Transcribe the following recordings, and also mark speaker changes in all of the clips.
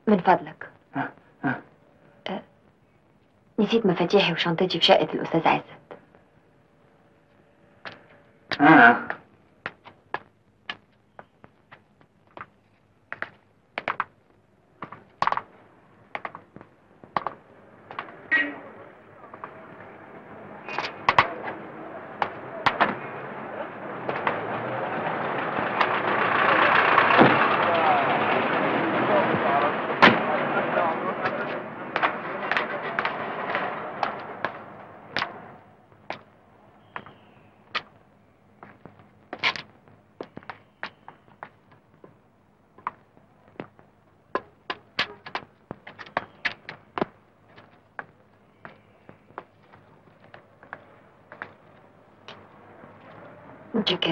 Speaker 1: من فضلك
Speaker 2: ها ها
Speaker 1: أه، نسيت مفاتيحي وشنطتي في شقة الأستاذ عزت
Speaker 2: ها
Speaker 1: متشكرة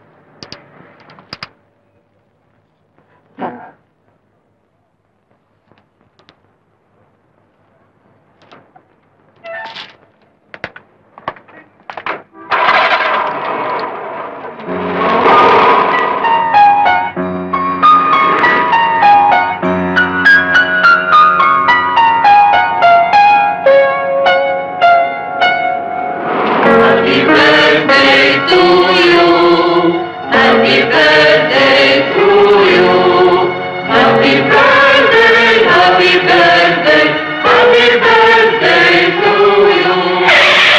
Speaker 3: Happy birthday to you. Happy birthday to you. Happy birthday, happy birthday, happy birthday to you.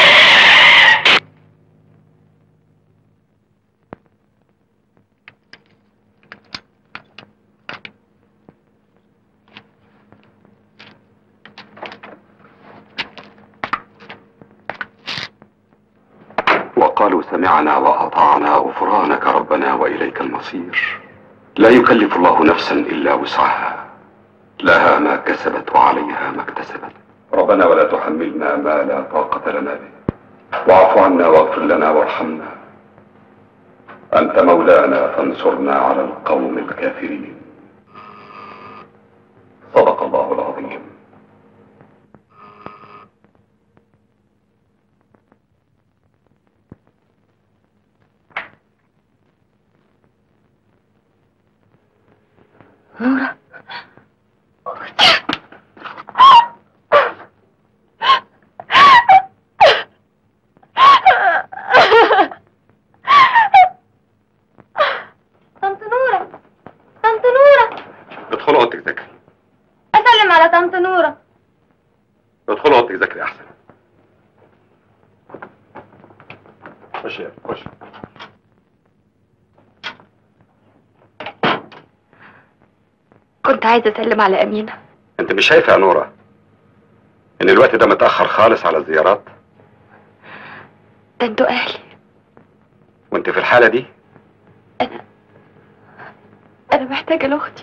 Speaker 4: وقالوا سمعنا وأطعنا غفرانك ربنا وإليك المصير لا يكلف الله نفسا إلا وسعها لها ما كسبت وعليها ما اكتسبت ربنا ولا تحملنا ما لا طاقة لنا به واعف عنا واغفر لنا وارحمنا أنت مولانا فانصرنا على القوم الكافرين صدق الله العظيم
Speaker 1: نورة
Speaker 5: طنط نورة طنط نورة
Speaker 4: ادخل اوضتك ذاكري
Speaker 5: أسلم على طنط نورة
Speaker 4: ادخل اوضتك ذاكري احسن خش يا خش
Speaker 1: كنت عايزة أسلم على أمينة
Speaker 4: انت مش شايفه يا نوره ان الوقت ده متاخر خالص على الزيارات
Speaker 1: ده انتوا أهلي
Speaker 4: وانت في الحاله دي
Speaker 1: أنا محتاجة لأختي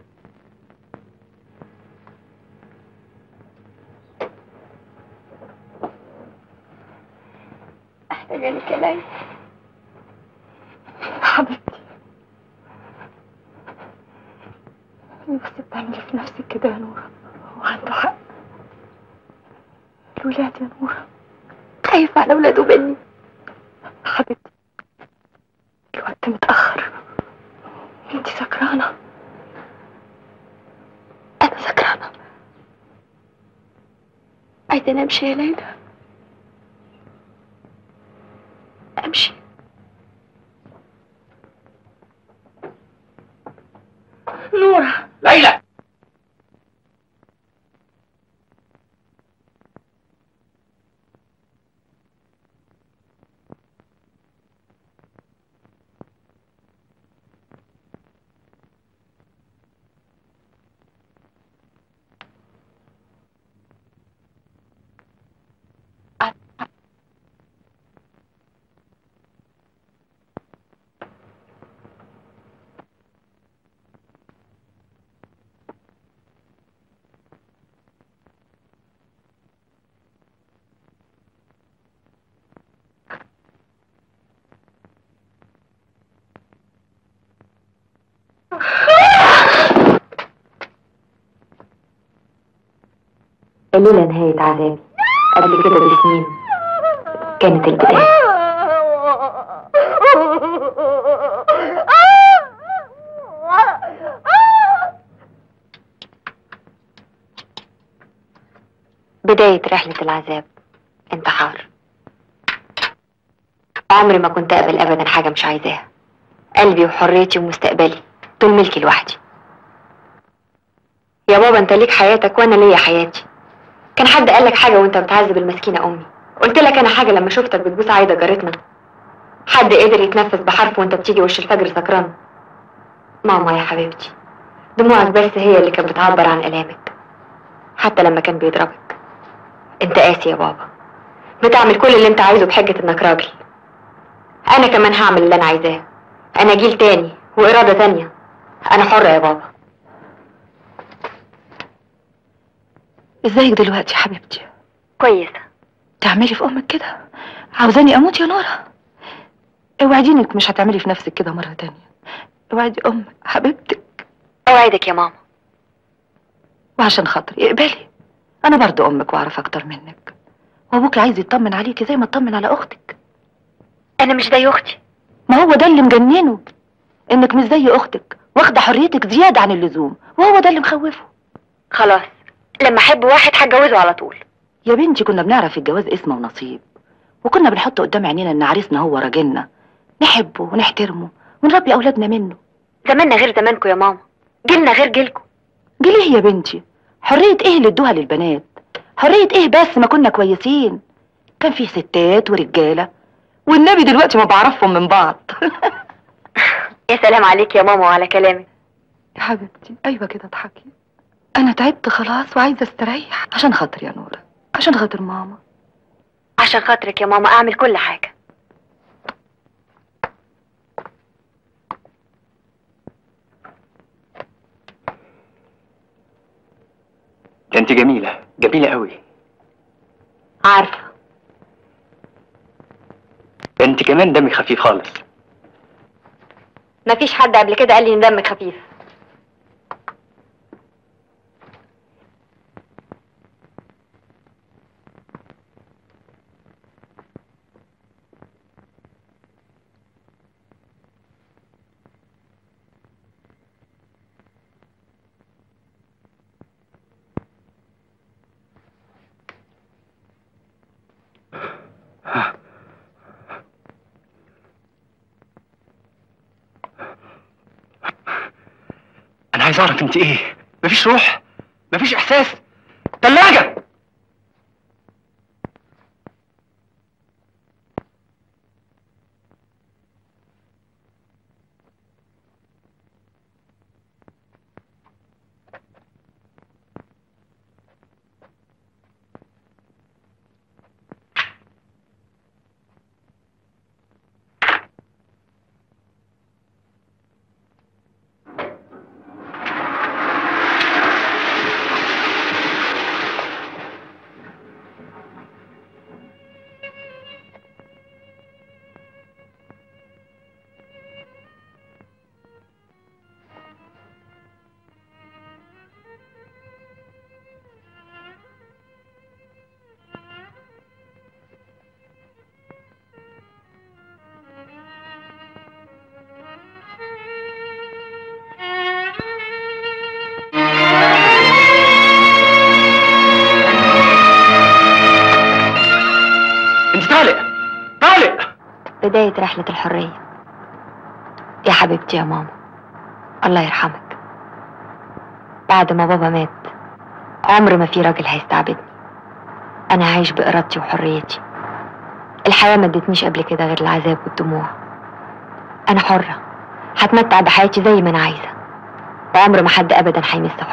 Speaker 1: محتاجة لك يا ليلى حبيبتي نفسي بتعملي في نفسك كده يا نورة هو عنده حق الولاد يا نورة خايفة على ولاده مني حبيبتي الوقت متأخر انتي سكرانة أنا سكرانة عايزة أمشي يا ليلى أمشي نورة
Speaker 2: ليلى
Speaker 1: الليلة نهاية عذابي قبل كده بسنين كانت البداية بداية رحلة العذاب انتحار عمري ما كنت أقبل أبدا حاجة مش عايزاها قلبي وحريتي ومستقبلي دول ملكي لوحدي يا بابا انت ليك حياتك وانا ليا حياتي كان حد قالك حاجة وانت بتعذب المسكينة امي قلت لك انا حاجة لما شفتك بتبوس عايدة جارتنا حد قدر يتنفس بحرف وانت بتيجي وش الفجر سكران ماما يا حبيبتي دموعك بس هي اللي كانت بتعبر عن الامك حتى لما كان بيضربك انت قاسي يا بابا بتعمل كل اللي انت عايزه بحجة انك راجل انا كمان هعمل اللي انا عايزاه انا جيل تاني وارادة تانية انا حرة يا بابا
Speaker 6: ازيك دلوقتي يا حبيبتي
Speaker 1: كويسة
Speaker 6: تعملي في امك كده عاوزاني اموت يا نورة اوعديني انك مش هتعملي في نفسك كده مرة تانية اوعدي امك حبيبتك
Speaker 1: اوعدك يا ماما
Speaker 6: وعشان خاطري اقبلي انا برضو امك واعرف اكتر منك وابوك عايز يطمن عليكي زي ما اطمن على اختك
Speaker 1: انا مش زي اختي
Speaker 6: ما هو ده اللي مجننه انك مش زي اختك واخده حريتك زياده عن اللزوم وهو ده اللي مخوفه
Speaker 1: خلاص لما احب واحد هتجوزه على طول
Speaker 6: يا بنتي كنا بنعرف الجواز اسم ونصيب وكنا بنحط قدام عينينا ان عريسنا هو راجلنا نحبه ونحترمه ونربي اولادنا منه
Speaker 1: زماننا غير زمانكم يا ماما جيلنا غير جيلكم
Speaker 6: ليه يا بنتي حرية ايه اللي ادوها للبنات حرية ايه بس ما كنا كويسين كان فيه ستات ورجالة والنبي دلوقتي ما بعرفهم من بعض
Speaker 1: يا سلام عليك يا ماما وعلى كلامك
Speaker 6: يا حبيبتي ايوه كده اضحكي انا تعبت خلاص وعايزه استريح عشان خاطر يا نوره عشان خاطر ماما
Speaker 1: عشان خاطرك يا ماما اعمل كل حاجة
Speaker 2: ده انت جميلة جميلة قوي
Speaker 1: عارفة
Speaker 2: ده انت كمان دمك خفيف خالص
Speaker 1: مفيش حد قبل كده قال لي ان دمك خفيف
Speaker 2: انا عايز اعرف انت ايه مفيش روح مفيش احساس تلاجة انت طالق طالق
Speaker 1: بداية رحلة الحرية يا حبيبتي يا ماما الله يرحمك بعد ما بابا مات عمر ما في راجل هيستعبدني انا عايش بارادتي وحريتي الحياة ما ادتنيش قبل كده غير العذاب والدموع انا حرة هتمتع بحياتي زي ما انا عايزة وعمر ما حد ابدا هيمس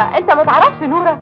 Speaker 6: نورة انت ما تعرفش نورة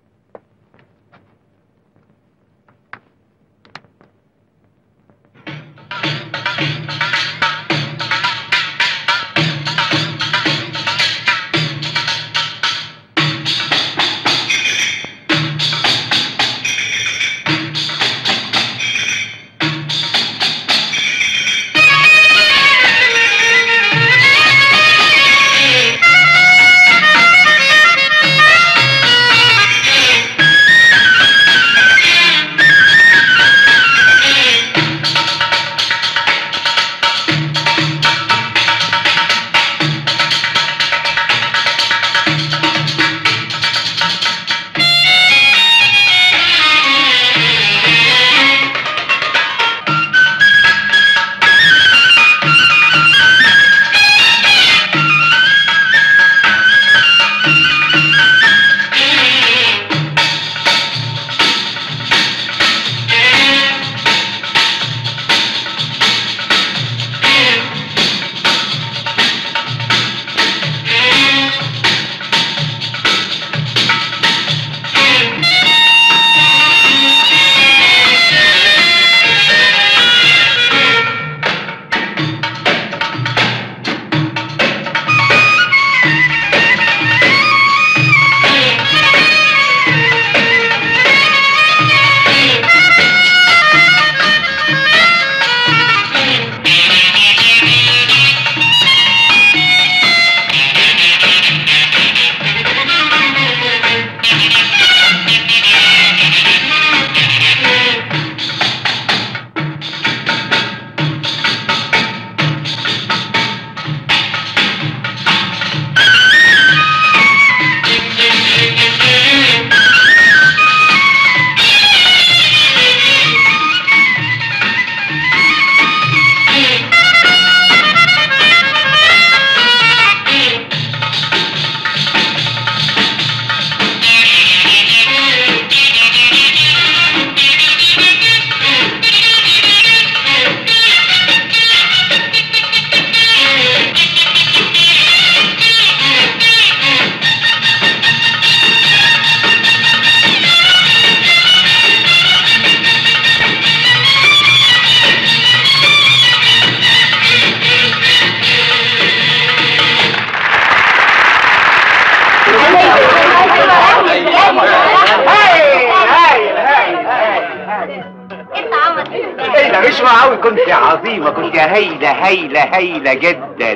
Speaker 2: ايه ده مش معقول كنت عظيمه كنت هايله هايله هايله جدا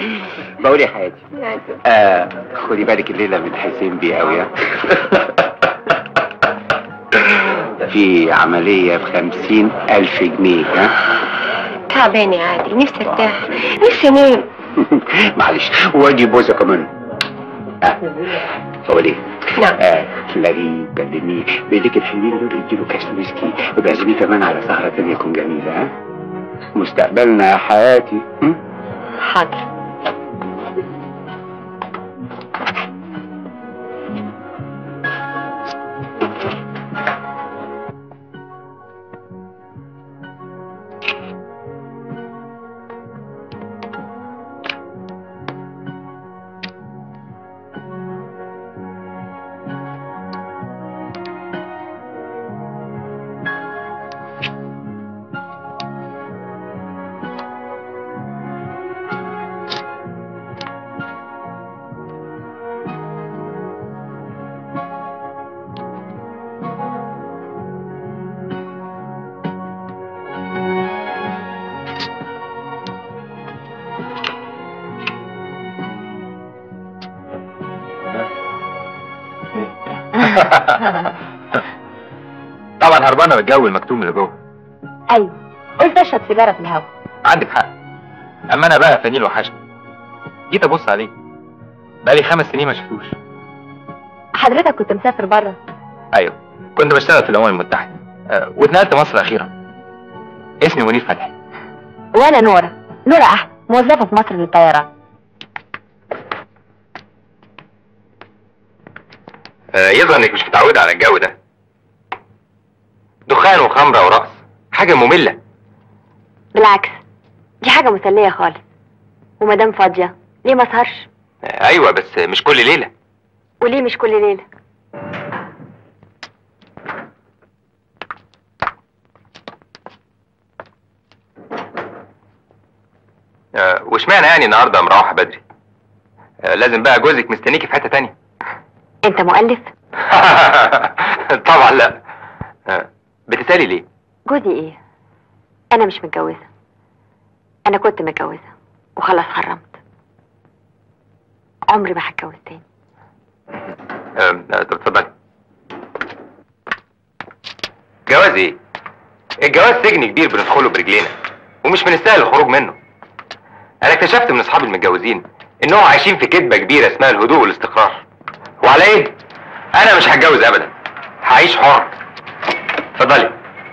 Speaker 2: بقول يا حياتي آه خدي بالك الليله من حسين بيه قوي ها؟ في عمليه بخمسين الف جنيه ها
Speaker 1: تعبان يا عادل نفسي ارتاح نفسي انام
Speaker 2: معلش واجي بوسه كمان آه. بقول ايه
Speaker 1: نعم.
Speaker 2: آه تلاقيه كلميه بايديك الحلوين دول اديله كاس ويسكي وبعزميه كمان على سهره تانية تكون جميله ها مستقبلنا يا حياتي هم؟
Speaker 1: حاضر
Speaker 7: طبعا هربانه من الجو المكتوم اللي جوه
Speaker 1: ايوه قلت اشرب سيجاره في الهوا
Speaker 7: عندك حق اما انا بقى فنيل وحشني جيت ابص عليه بقالي خمس سنين ما شفتوش
Speaker 1: حضرتك كنت مسافر بره
Speaker 7: ايوه كنت بشتغل في الامم المتحده أه واتنقلت مصر اخيرا اسمي منير فتحي
Speaker 1: وانا نوره نوره احمد موظفه في مصر للطيران
Speaker 7: أه يظهر انك مش متعوده على الجو ده دخان وخمره ورقص حاجه ممله
Speaker 1: بالعكس دي حاجه مسليه خالص ومادام فاضيه ليه ما اسهرش
Speaker 7: أه ايوه بس مش كل ليله
Speaker 1: وليه مش كل ليلة
Speaker 7: آه، واشمعنى يعني النهارده مروحه بدري آه، لازم بقى جوزك مستنيكي في حته تانية
Speaker 1: انت مؤلف
Speaker 7: طبعا لا آه، بتسالي ليه
Speaker 1: جوزي ايه انا مش متجوزة انا كنت متجوزة وخلاص حرمت عمري ما هتجوز تاني
Speaker 7: آه، آه، طب اتفضلي جواز ايه الجواز سجن كبير بندخله برجلينا ومش من السهل الخروج منه انا اكتشفت من اصحابي المتجوزين انهم عايشين في كذبه كبيره اسمها الهدوء والاستقرار وعلى ايه انا مش هتجوز ابدا هعيش حر اتفضلي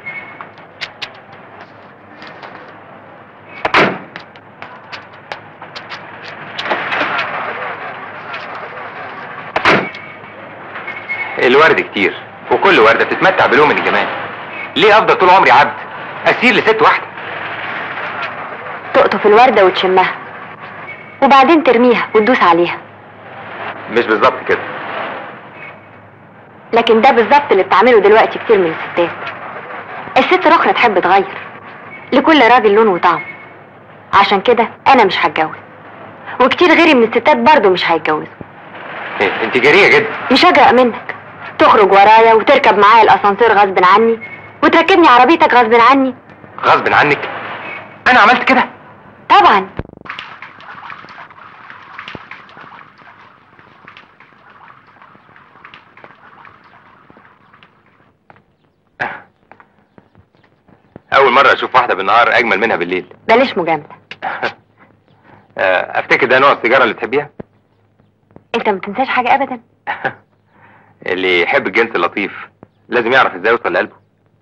Speaker 7: الورد كتير وكل وردة بتتمتع بلون من الجمال ليه افضل طول عمري عبد اسير لست واحدة
Speaker 1: تقطف الوردة وتشمها وبعدين ترميها وتدوس عليها
Speaker 7: مش بالظبط كده
Speaker 1: لكن ده بالظبط اللي بتعمله دلوقتي كتير من الستات الست الاخرى تحب تغير لكل راجل لون وطعم عشان كده انا مش هتجوز وكتير غيري من الستات برضه مش هيتجوزوا
Speaker 7: إيه انت جريئة جدا
Speaker 1: مش اجرأ منك تخرج ورايا وتركب معايا الاسانسير غصب عني وتركبني عربيتك غصب عني
Speaker 7: غصب عنك انا عملت كده
Speaker 1: طبعا
Speaker 7: اول مرة اشوف واحدة بالنهار اجمل منها بالليل
Speaker 1: بلاش مجاملة
Speaker 7: آه، افتكر ده نوع السيجارة اللي تحبيها
Speaker 1: انت ما تنساش حاجة ابدا
Speaker 7: اللي يحب الجنس اللطيف لازم يعرف ازاي يوصل لقلبه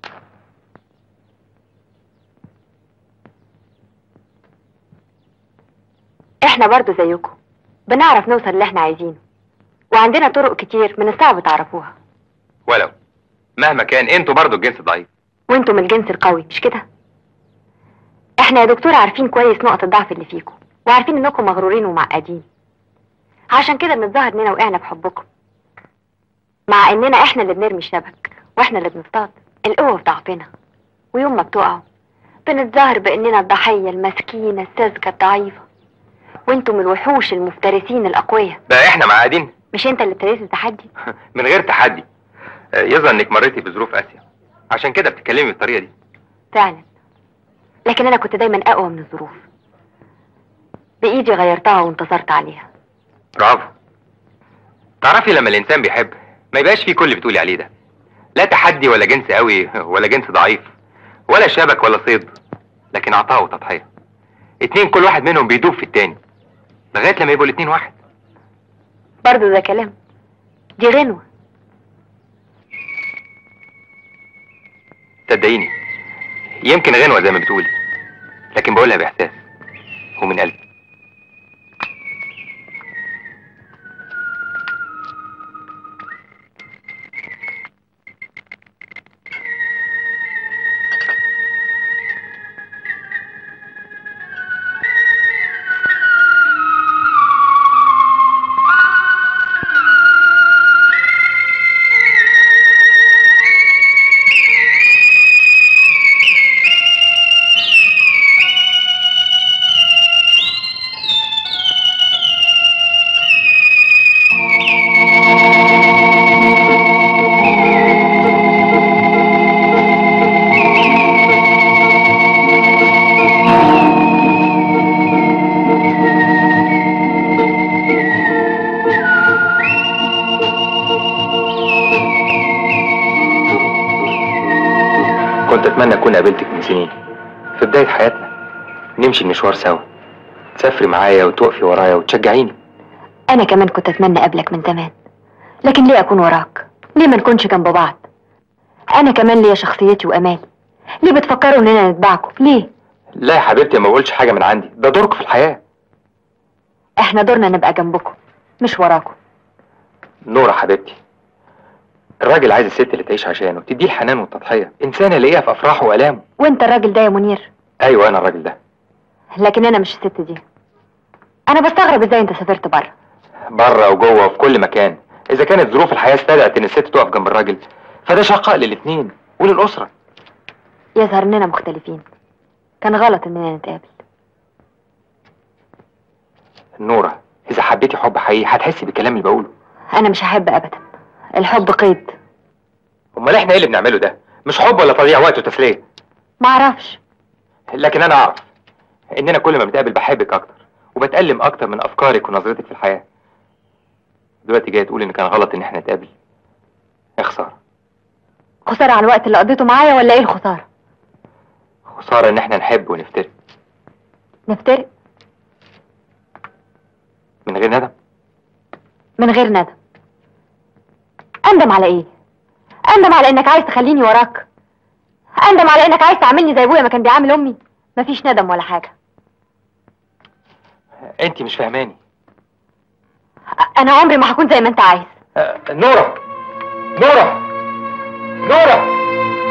Speaker 1: احنا برضو زيكم بنعرف نوصل اللي احنا عايزينه وعندنا طرق كتير من الصعب تعرفوها
Speaker 7: ولو مهما كان انتوا برضو الجنس ضعيف
Speaker 1: وانتم من الجنس القوي مش كده احنا يا دكتور عارفين كويس نقط الضعف اللي فيكم وعارفين انكم مغرورين ومعقدين عشان كده بنتظاهر اننا وقعنا في حبكم مع اننا احنا اللي بنرمي الشبك واحنا اللي بنصطاد القوة في ضعفنا ويوم ما بتقعوا بنتظاهر باننا الضحية المسكينة الساذجة الضعيفة وانتم الوحوش المفترسين الاقوياء
Speaker 7: بقى احنا معقدين
Speaker 1: مش انت اللي ابتديت التحدي
Speaker 7: من غير تحدي آه، يظهر انك مريتي بظروف قاسية عشان كده بتتكلمي بالطريقة دي
Speaker 1: فعلا لكن انا كنت دايما اقوى من الظروف بايدي غيرتها وانتصرت عليها
Speaker 7: برافو تعرفي لما الانسان بيحب ما يبقاش فيه كل اللي بتقولي عليه ده لا تحدي ولا جنس قوي ولا جنس ضعيف ولا شبك ولا صيد لكن عطاء وتضحية اتنين كل واحد منهم بيدوب في التاني لغاية لما يبقوا الاتنين واحد
Speaker 1: برضه ده كلام دي غنوة
Speaker 7: صدقيني يمكن غنوة زي ما بتقولي لكن بقولها بإحساس ومن قلبي كنت اتمنى اكون قابلتك من سنين في بداية حياتنا نمشي المشوار سوا تسافري معايا وتوقفي ورايا وتشجعيني
Speaker 1: انا كمان كنت اتمنى اقابلك من زمان لكن ليه اكون وراك ليه ما نكونش جنب بعض انا كمان ليا شخصيتي وامالي ليه بتفكروا اننا نتبعكم ليه
Speaker 7: لا يا حبيبتي ما بقولش حاجة من عندي ده دورك في الحياة
Speaker 1: احنا دورنا نبقى جنبكم مش وراكم
Speaker 7: نورة حبيبتي الراجل عايز الست اللي تعيش عشانه تديه الحنان والتضحية إنسان يلاقيها في أفراحه وآلامه
Speaker 1: وانت الراجل ده يا منير
Speaker 7: أيوة أنا الراجل ده
Speaker 1: لكن انا مش الست دي انا بستغرب ازاي انت سافرت بره
Speaker 7: بره وجوه وفي كل مكان اذا كانت ظروف الحياه استدعت ان الست تقف جنب الراجل فده شقاء للاثنين وللاسره
Speaker 1: يظهر اننا مختلفين كان غلط اننا نتقابل
Speaker 7: نوره اذا حبيتي حب حقيقي هتحسي بالكلام اللي بقوله
Speaker 1: انا مش هحب ابدا الحب قيد
Speaker 7: امال احنا ايه اللي بنعمله ده مش حب ولا تضييع وقت وتسليه
Speaker 1: معرفش
Speaker 7: لكن انا اعرف اننا كل ما بنتقابل بحبك اكتر وبتألم اكتر من افكارك ونظرتك في الحياه دلوقتي جاي تقول ان كان غلط ان احنا نتقابل يا خساره
Speaker 1: خسارة على الوقت اللي قضيته معايا ولا ايه الخسارة
Speaker 7: خساره ان احنا نحب ونفترق
Speaker 1: نفترق
Speaker 7: من غير ندم
Speaker 1: من غير ندم اندم على ايه اندم على انك عايز تخليني وراك اندم على انك عايز تعاملني زي ابويا ما كان بيعامل امي مفيش ندم ولا حاجة
Speaker 7: انت مش فاهماني
Speaker 1: أ- انا عمري ما هكون زي ما انت عايز
Speaker 7: آه، نوره نوره نوره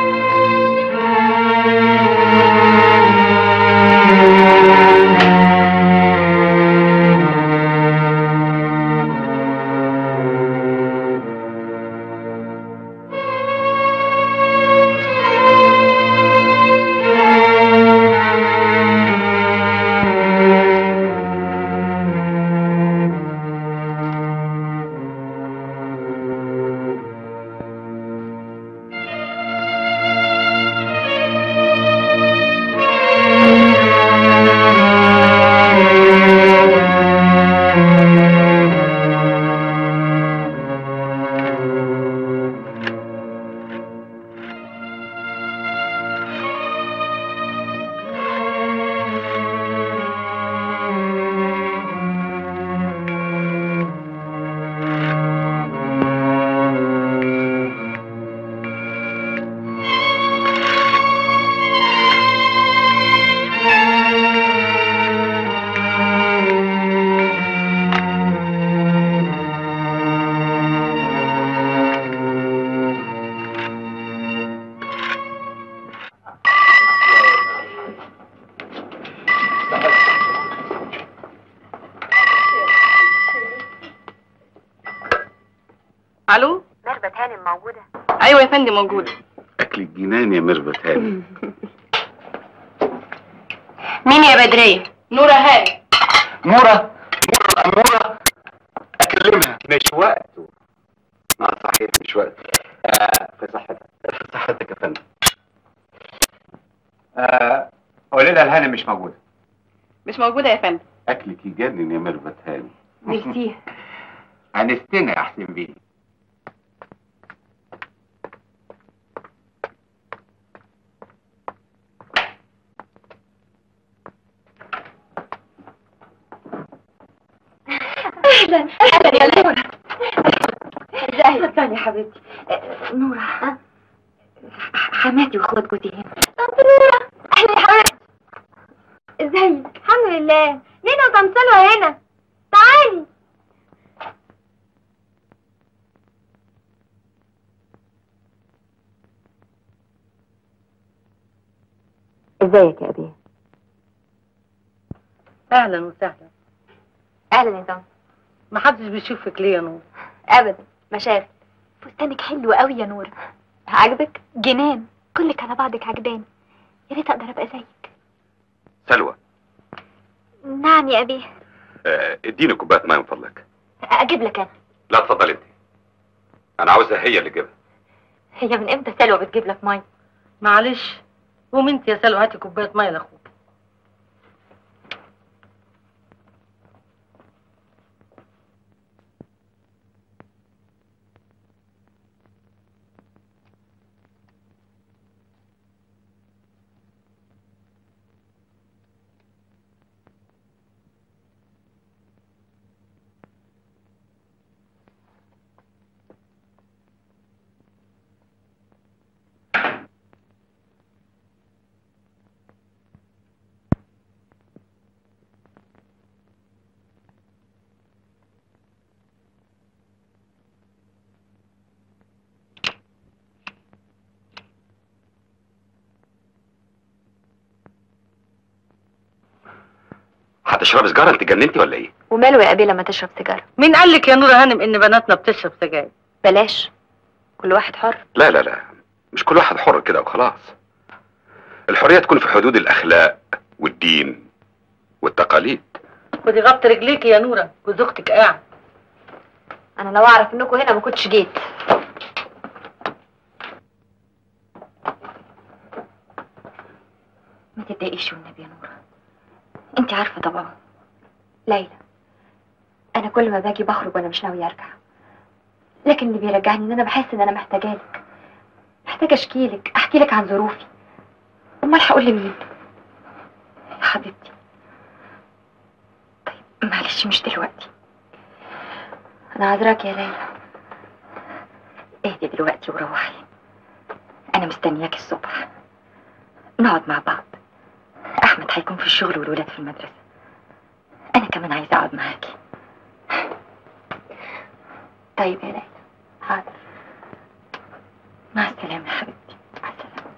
Speaker 8: الو
Speaker 1: ميرفت هانم موجودة
Speaker 8: ايوه يا فندم موجوده
Speaker 4: أكل الجنان يا ميرفت هاني
Speaker 1: مين يا بدرية
Speaker 8: نوره هاني
Speaker 2: نورة نورة الأمورة أكلمها
Speaker 4: مش وقته اه صحيح مش وقت آه في صحتك في صحتك يا فندم
Speaker 2: آه قولي لها الهانم مش موجودة
Speaker 8: مش موجوده يا فندم
Speaker 4: أكلك يجنن يا ميرفت هاني
Speaker 1: ميرسي
Speaker 2: هنستنى يا حسين بيه
Speaker 1: اهلا اهلا يا نورة ازاي اتفضلي يا حبيبتي آه، نورة ها؟ حماتي واخوات جوزي هنا
Speaker 5: طنط نورة اهلا يا حبيبتي ازيك الحمد لله لينا وطنط سلوى هنا تعالي
Speaker 1: ازيك يا ابي
Speaker 8: اهلا وسهلا
Speaker 1: اهلا يا طنط
Speaker 8: ما حدش بيشوفك ليه يا نور
Speaker 5: ابدا مشاغل فستانك حلو قوي يا نورة عاجبك جنان كلك على بعضك عجباني يا ريت اقدر ابقى زيك
Speaker 4: سلوى
Speaker 5: نعم يا ابي
Speaker 4: آه اديني كوبايه ميه من فضلك
Speaker 1: اجيب لك انا
Speaker 4: لا اتفضل انت انا عاوزها هي اللي تجيبها
Speaker 1: هي من امتى سلوى بتجيب لك ميه
Speaker 8: معلش قوم انت يا سلوى هاتي كوبايه ميه لاخوك
Speaker 4: هتشربي سجاره انت جننتي ولا ايه
Speaker 1: وماله يا ابي لما تشرب سيجاره
Speaker 8: مين قال لك يا نورة هانم ان بناتنا بتشرب سجاير
Speaker 1: بلاش كل واحد حر
Speaker 4: لا لا لا مش كل واحد حر كده وخلاص الحريه تكون في حدود الاخلاق والدين والتقاليد
Speaker 8: خدي غبط رجليكي يا نورة جوز اختك قاعد
Speaker 1: انا لو اعرف انكم هنا ما كنتش جيت ما تتضايقيش والنبي يا نورة انت عارفة طبعا ليلى انا كل ما باجي بخرج وانا مش ناوية ارجع لكن اللي بيرجعني ان انا بحس ان انا محتاجة لك محتاجة اشكي لك احكي لك عن ظروفي امال هقول لمين يا حبيبتي طيب معلش مش دلوقتي انا عذراك يا ليلى اهدي دلوقتي وروحي انا مستنياك الصبح نقعد مع بعض احمد هيكون في الشغل والولاد في المدرسه انا كمان عايزه اقعد معاكي طيب يا ليلى حاضر مع السلامه يا حبيبتي مع السلامه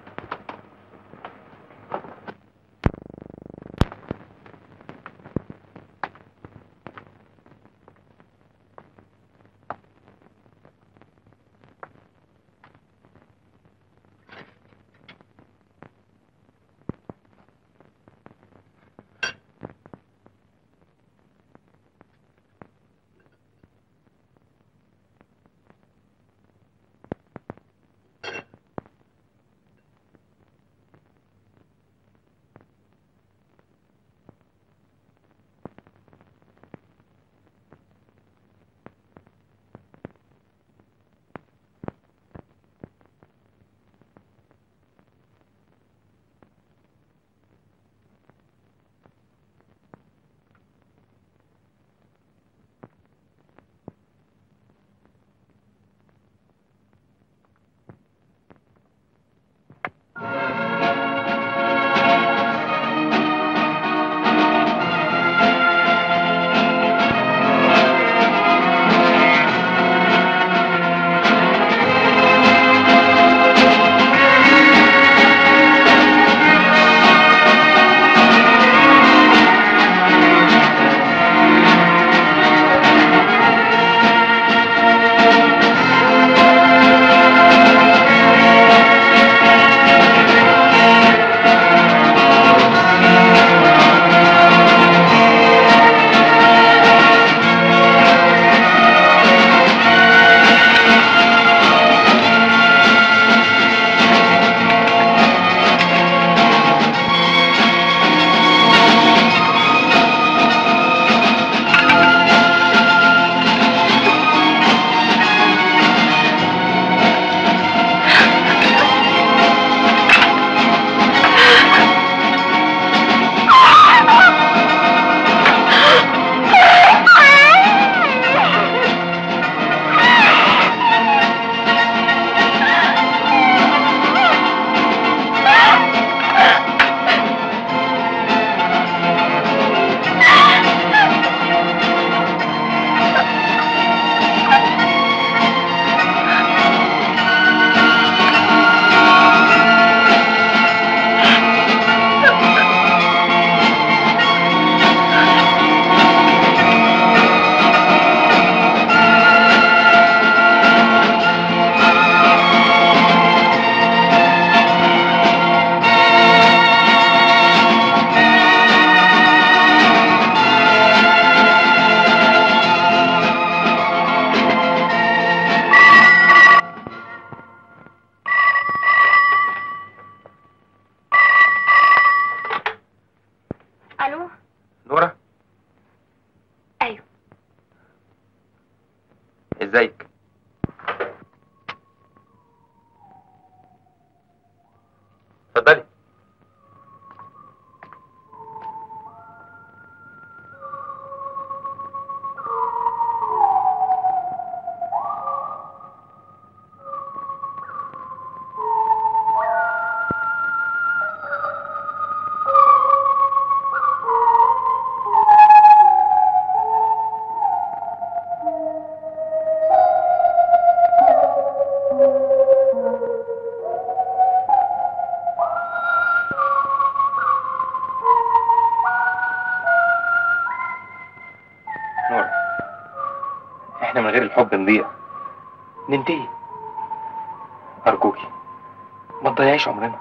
Speaker 7: ممكن نضيع ننتهي ارجوكي ما تضيعيش عمرنا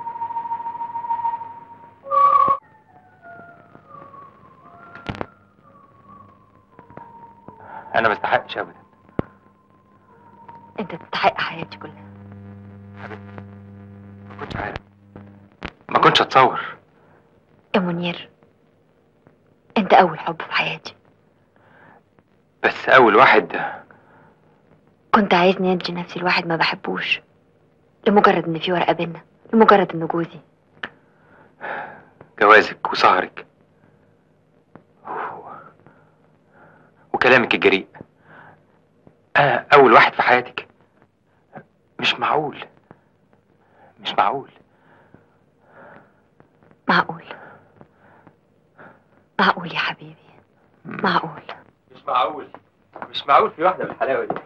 Speaker 7: انا ما استحقش ابدا
Speaker 1: انت تستحق حياتي كلها
Speaker 7: ما كنتش عارف ما كنتش اتصور
Speaker 1: يا منير انت اول حب في حياتي
Speaker 7: بس اول واحد
Speaker 1: كنت عايزني ادي نفسي لواحد ما بحبوش لمجرد ان في ورقه بينا لمجرد انه جوزي
Speaker 7: جوازك وسهرك و- وكلامك الجريء انا اول واحد في حياتك مش معقول مش معقول
Speaker 1: معقول معقول يا حبيبي معقول
Speaker 7: مش معقول مش معقول في واحده بالحلاوه دي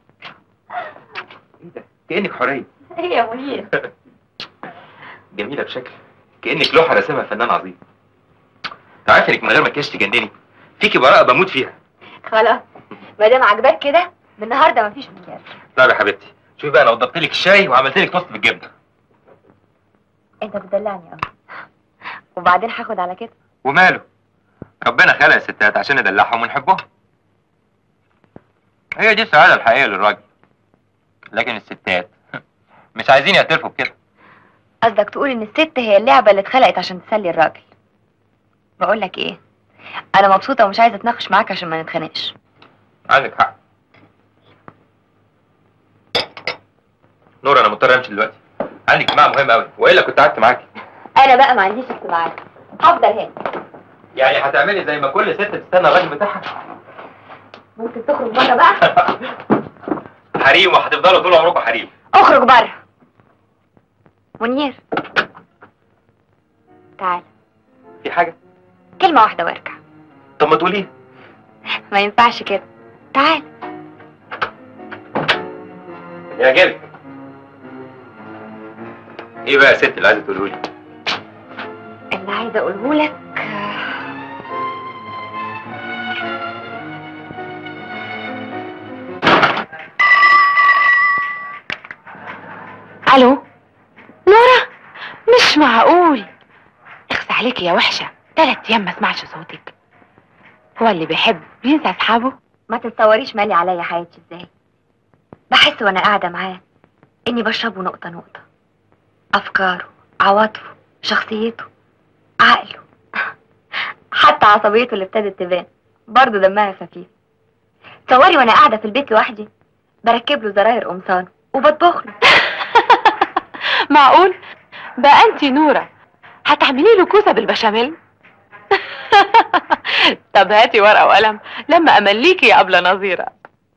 Speaker 7: ايه ده كانك حوريه
Speaker 5: ايه يا منير
Speaker 7: جميله بشكل كانك لوحه رسمها فنان عظيم تعرفي انك من غير مكياج تجنني فيكي براءه بموت فيها
Speaker 5: خلاص ما دام عجباك كده من النهارده مفيش مكياج
Speaker 7: طيب يا حبيبتي شوفي بقى انا وضبت لك الشاي وعملت لك توست بالجبنه
Speaker 5: انت بتدلعني قوي وبعدين هاخد على كده
Speaker 7: وماله ربنا خلق الستات عشان ندلعهم ونحبهم هي دي السعاده الحقيقيه للراجل لكن الستات مش عايزين يعترفوا بكده
Speaker 5: قصدك تقول ان الست هي اللعبه اللي اتخلقت عشان تسلي الراجل بقول لك ايه انا مبسوطه ومش عايزه اتناقش معاك عشان ما نتخانقش
Speaker 7: عندك حق نور انا مضطر امشي دلوقتي عندي اجتماع مهم قوي والا كنت قعدت معاكي
Speaker 5: انا بقى ما عنديش اجتماعات هفضل هنا
Speaker 7: يعني هتعملي زي ما كل ست تستنى الراجل بتاعها
Speaker 5: ممكن تخرج بره بقى
Speaker 7: حريم وهتفضلوا طول عمركم حريم
Speaker 5: اخرج بره منير تعال
Speaker 7: في حاجه
Speaker 5: كلمه واحده وارجع
Speaker 7: طب ما تقوليها
Speaker 5: ما ينفعش كده تعال
Speaker 7: يعجبك ايه بقى يا ست اللي عايزه تقوله لي
Speaker 5: اللي عايزه اقوله لك
Speaker 6: الو نورة مش معقول اخس عليكي يا وحشة تلات ايام ما اسمعش صوتك هو اللي بيحب بينسى اصحابه
Speaker 5: ما تتصوريش مالي عليا حياتي ازاي بحس وانا قاعده معاه اني بشربه نقطه نقطه افكاره عواطفه شخصيته عقله حتى عصبيته اللي ابتدت تبان برضه دمها خفيف تصوري وانا قاعده في البيت لوحدي بركب له زراير قمصانه وبطبخ له
Speaker 6: معقول بقى انتي نورة هتعملي له كوسة بالبشاميل طب هاتي ورقة وقلم لما امليكي يا قبل نظيرة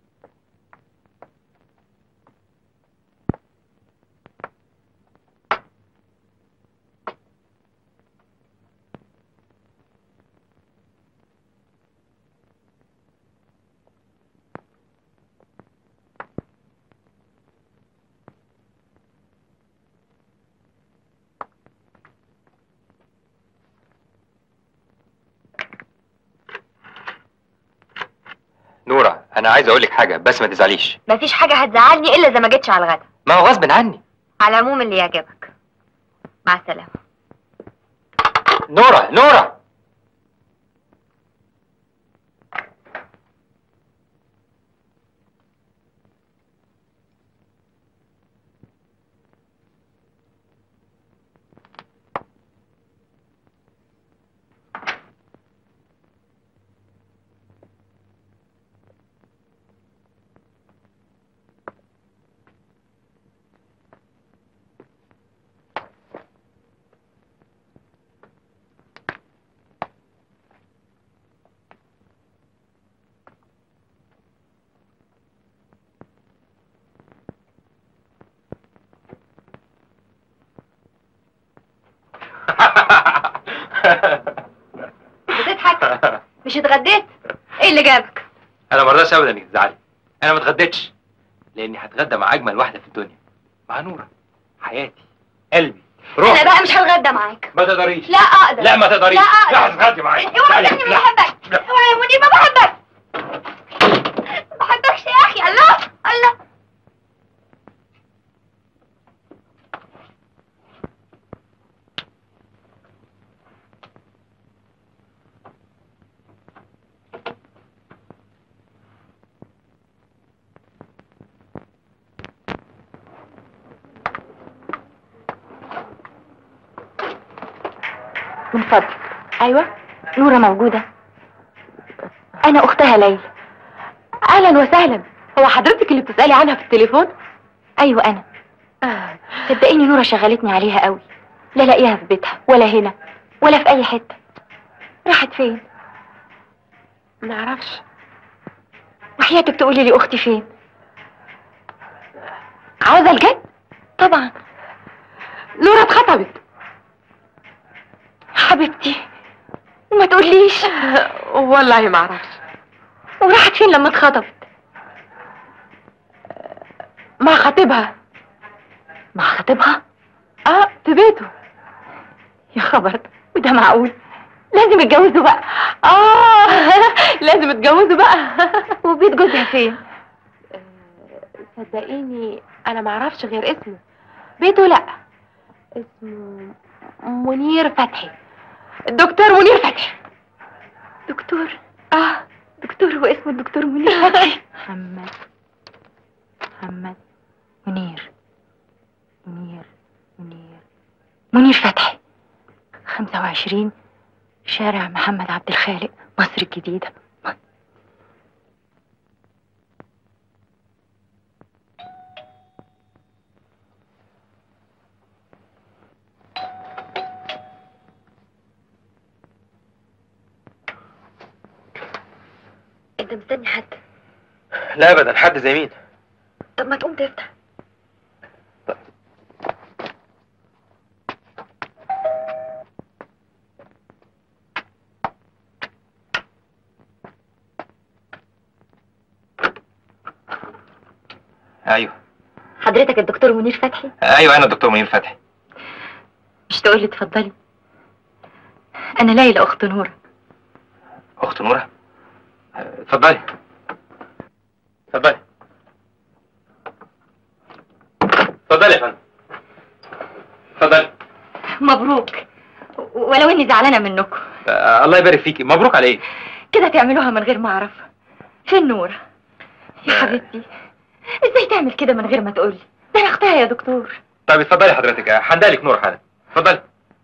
Speaker 7: نورة انا عايز اقول لك حاجه بس ما تزعليش
Speaker 5: مفيش حاجه هتزعلني الا اذا ما جيتش على الغدا
Speaker 7: ما هو غصب عني
Speaker 5: على العموم اللي يعجبك مع السلامه
Speaker 7: نورة نورة
Speaker 5: بتضحك مش اتغديت ايه اللي جابك
Speaker 7: انا ما رضاش ابدا انك تزعلي انا ما اتغديتش لاني هتغدى مع اجمل واحده في الدنيا مع نورة حياتي قلبي
Speaker 5: انا
Speaker 7: روحي
Speaker 5: بقى مش هتغدى معاك
Speaker 7: ما تقدريش
Speaker 5: لا اقدر
Speaker 7: لا ما تقدريش
Speaker 5: لا اقدر
Speaker 7: لا هتتغدي معايا
Speaker 5: اوعى
Speaker 7: لا،
Speaker 5: تقولي ما
Speaker 7: لا.
Speaker 5: بحبك
Speaker 7: لا.
Speaker 5: اوعى يا منير ما بحبك ما بحبكش يا اخي من فضلك ايوه نورة موجودة انا اختها ليلى اهلا وسهلا هو حضرتك اللي بتسألي عنها في التليفون ايوه انا صدقيني نورة شغلتني عليها قوي لا لاقيها في بيتها ولا هنا ولا في اي حتة راحت فين معرفش وحياتك تقولي لي اختي فين عاوزة الجد طبعا نورة اتخطبت حبيبتي وما تقوليش والله ما اعرفش وراحت فين لما اتخطبت مع خطيبها مع خطيبها اه في بيته يا خبر وده معقول لازم يتجوزوا بقى اه لازم يتجوزوا بقى وبيت جوزها فين صدقيني انا ما اعرفش غير اسمه بيته لا اسمه منير فتحي الدكتور منير فتحي دكتور اه دكتور هو اسمه الدكتور منير فتحي محمد محمد منير منير منير منير فتحي 25 شارع محمد عبد الخالق مصر الجديدة انت مستني حد
Speaker 7: لا ابدا حد زي مين
Speaker 5: طب ما تقوم تفتح
Speaker 7: ايوه
Speaker 5: حضرتك الدكتور منير فتحي
Speaker 7: ايوه انا الدكتور منير فتحي
Speaker 5: مش تقولي اتفضلي انا ليلى اخت نورة
Speaker 7: اخت نوره آه، اتفضلي اتفضلي اتفضلي يا فندم اتفضلي
Speaker 5: مبروك ولو اني زعلانه منكم
Speaker 7: آه، الله يبارك فيكي مبروك على ايه
Speaker 5: كده تعملوها من غير ما اعرف فين نورة يا حبيبتي ازاي تعمل كده من غير ما تقولي ده انا اختها يا دكتور
Speaker 7: طيب اتفضلي حضرتك آه، هندالك نور حالا اتفضلي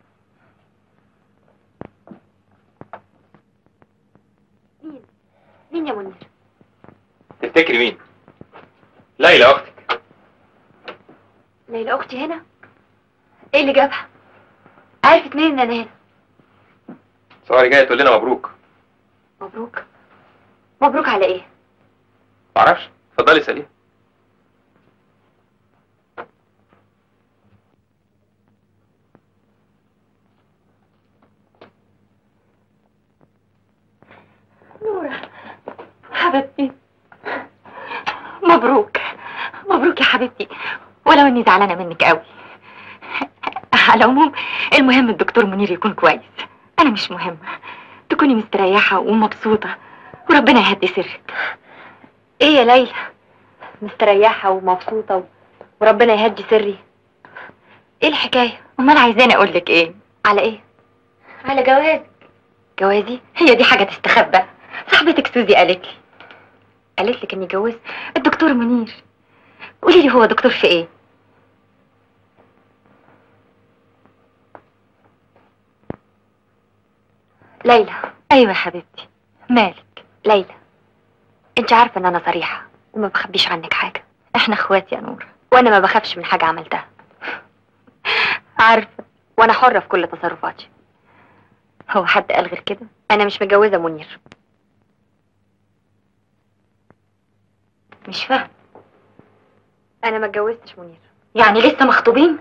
Speaker 5: مين مين يا منير
Speaker 7: تفتكري مين ليلى اختك
Speaker 5: ليلى اختي هنا ايه اللي جابها عرفت منين ان انا هنا
Speaker 7: صوري جايه تقول لنا مبروك
Speaker 5: مبروك مبروك على ايه
Speaker 7: معرفش اتفضلي اساليها
Speaker 5: نورة حبيبتي مبروك مبروك يا حبيبتي ولو اني زعلانه منك قوي على العموم المهم الدكتور منير يكون كويس انا مش مهمه تكوني مستريحه ومبسوطه وربنا يهدي سرك ايه يا ليلى مستريحه ومبسوطه و... وربنا يهدي سري ايه الحكايه امال عايزاني اقول لك ايه على ايه على جواز جوازي هي دي حاجه تستخبى صاحبتك سوزي قالت لي قالت لك اني جوزت الدكتور منير قولي لي هو دكتور في ايه ليلى ايوه يا حبيبتي مالك ليلى انت عارفه ان انا صريحه وما بخبيش عنك حاجه احنا اخوات يا نور وانا ما بخافش من حاجه عملتها عارفه وانا حره في كل تصرفاتي هو حد قال غير كده انا مش متجوزه منير مش فاهم انا ما اتجوزتش منير يعني لسه مخطوبين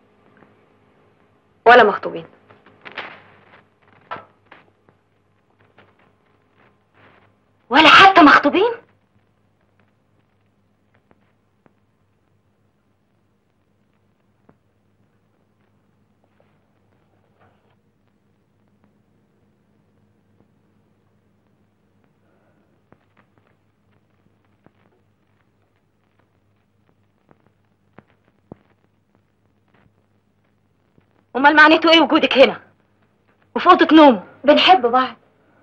Speaker 5: ولا مخطوبين ولا حتى مخطوبين امال معناته ايه وجودك هنا وفي اوضه نوم بنحب بعض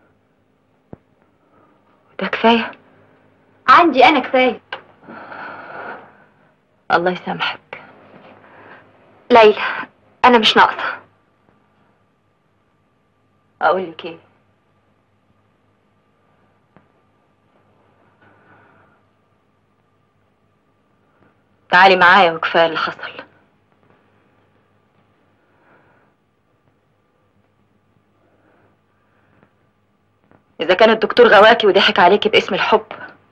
Speaker 5: ده كفايه عندي انا كفايه الله يسامحك ليلى انا مش ناقصه
Speaker 6: اقول لك ايه تعالي معايا وكفايه اللي حصل اذا كان الدكتور غواكي وضحك عليكي باسم الحب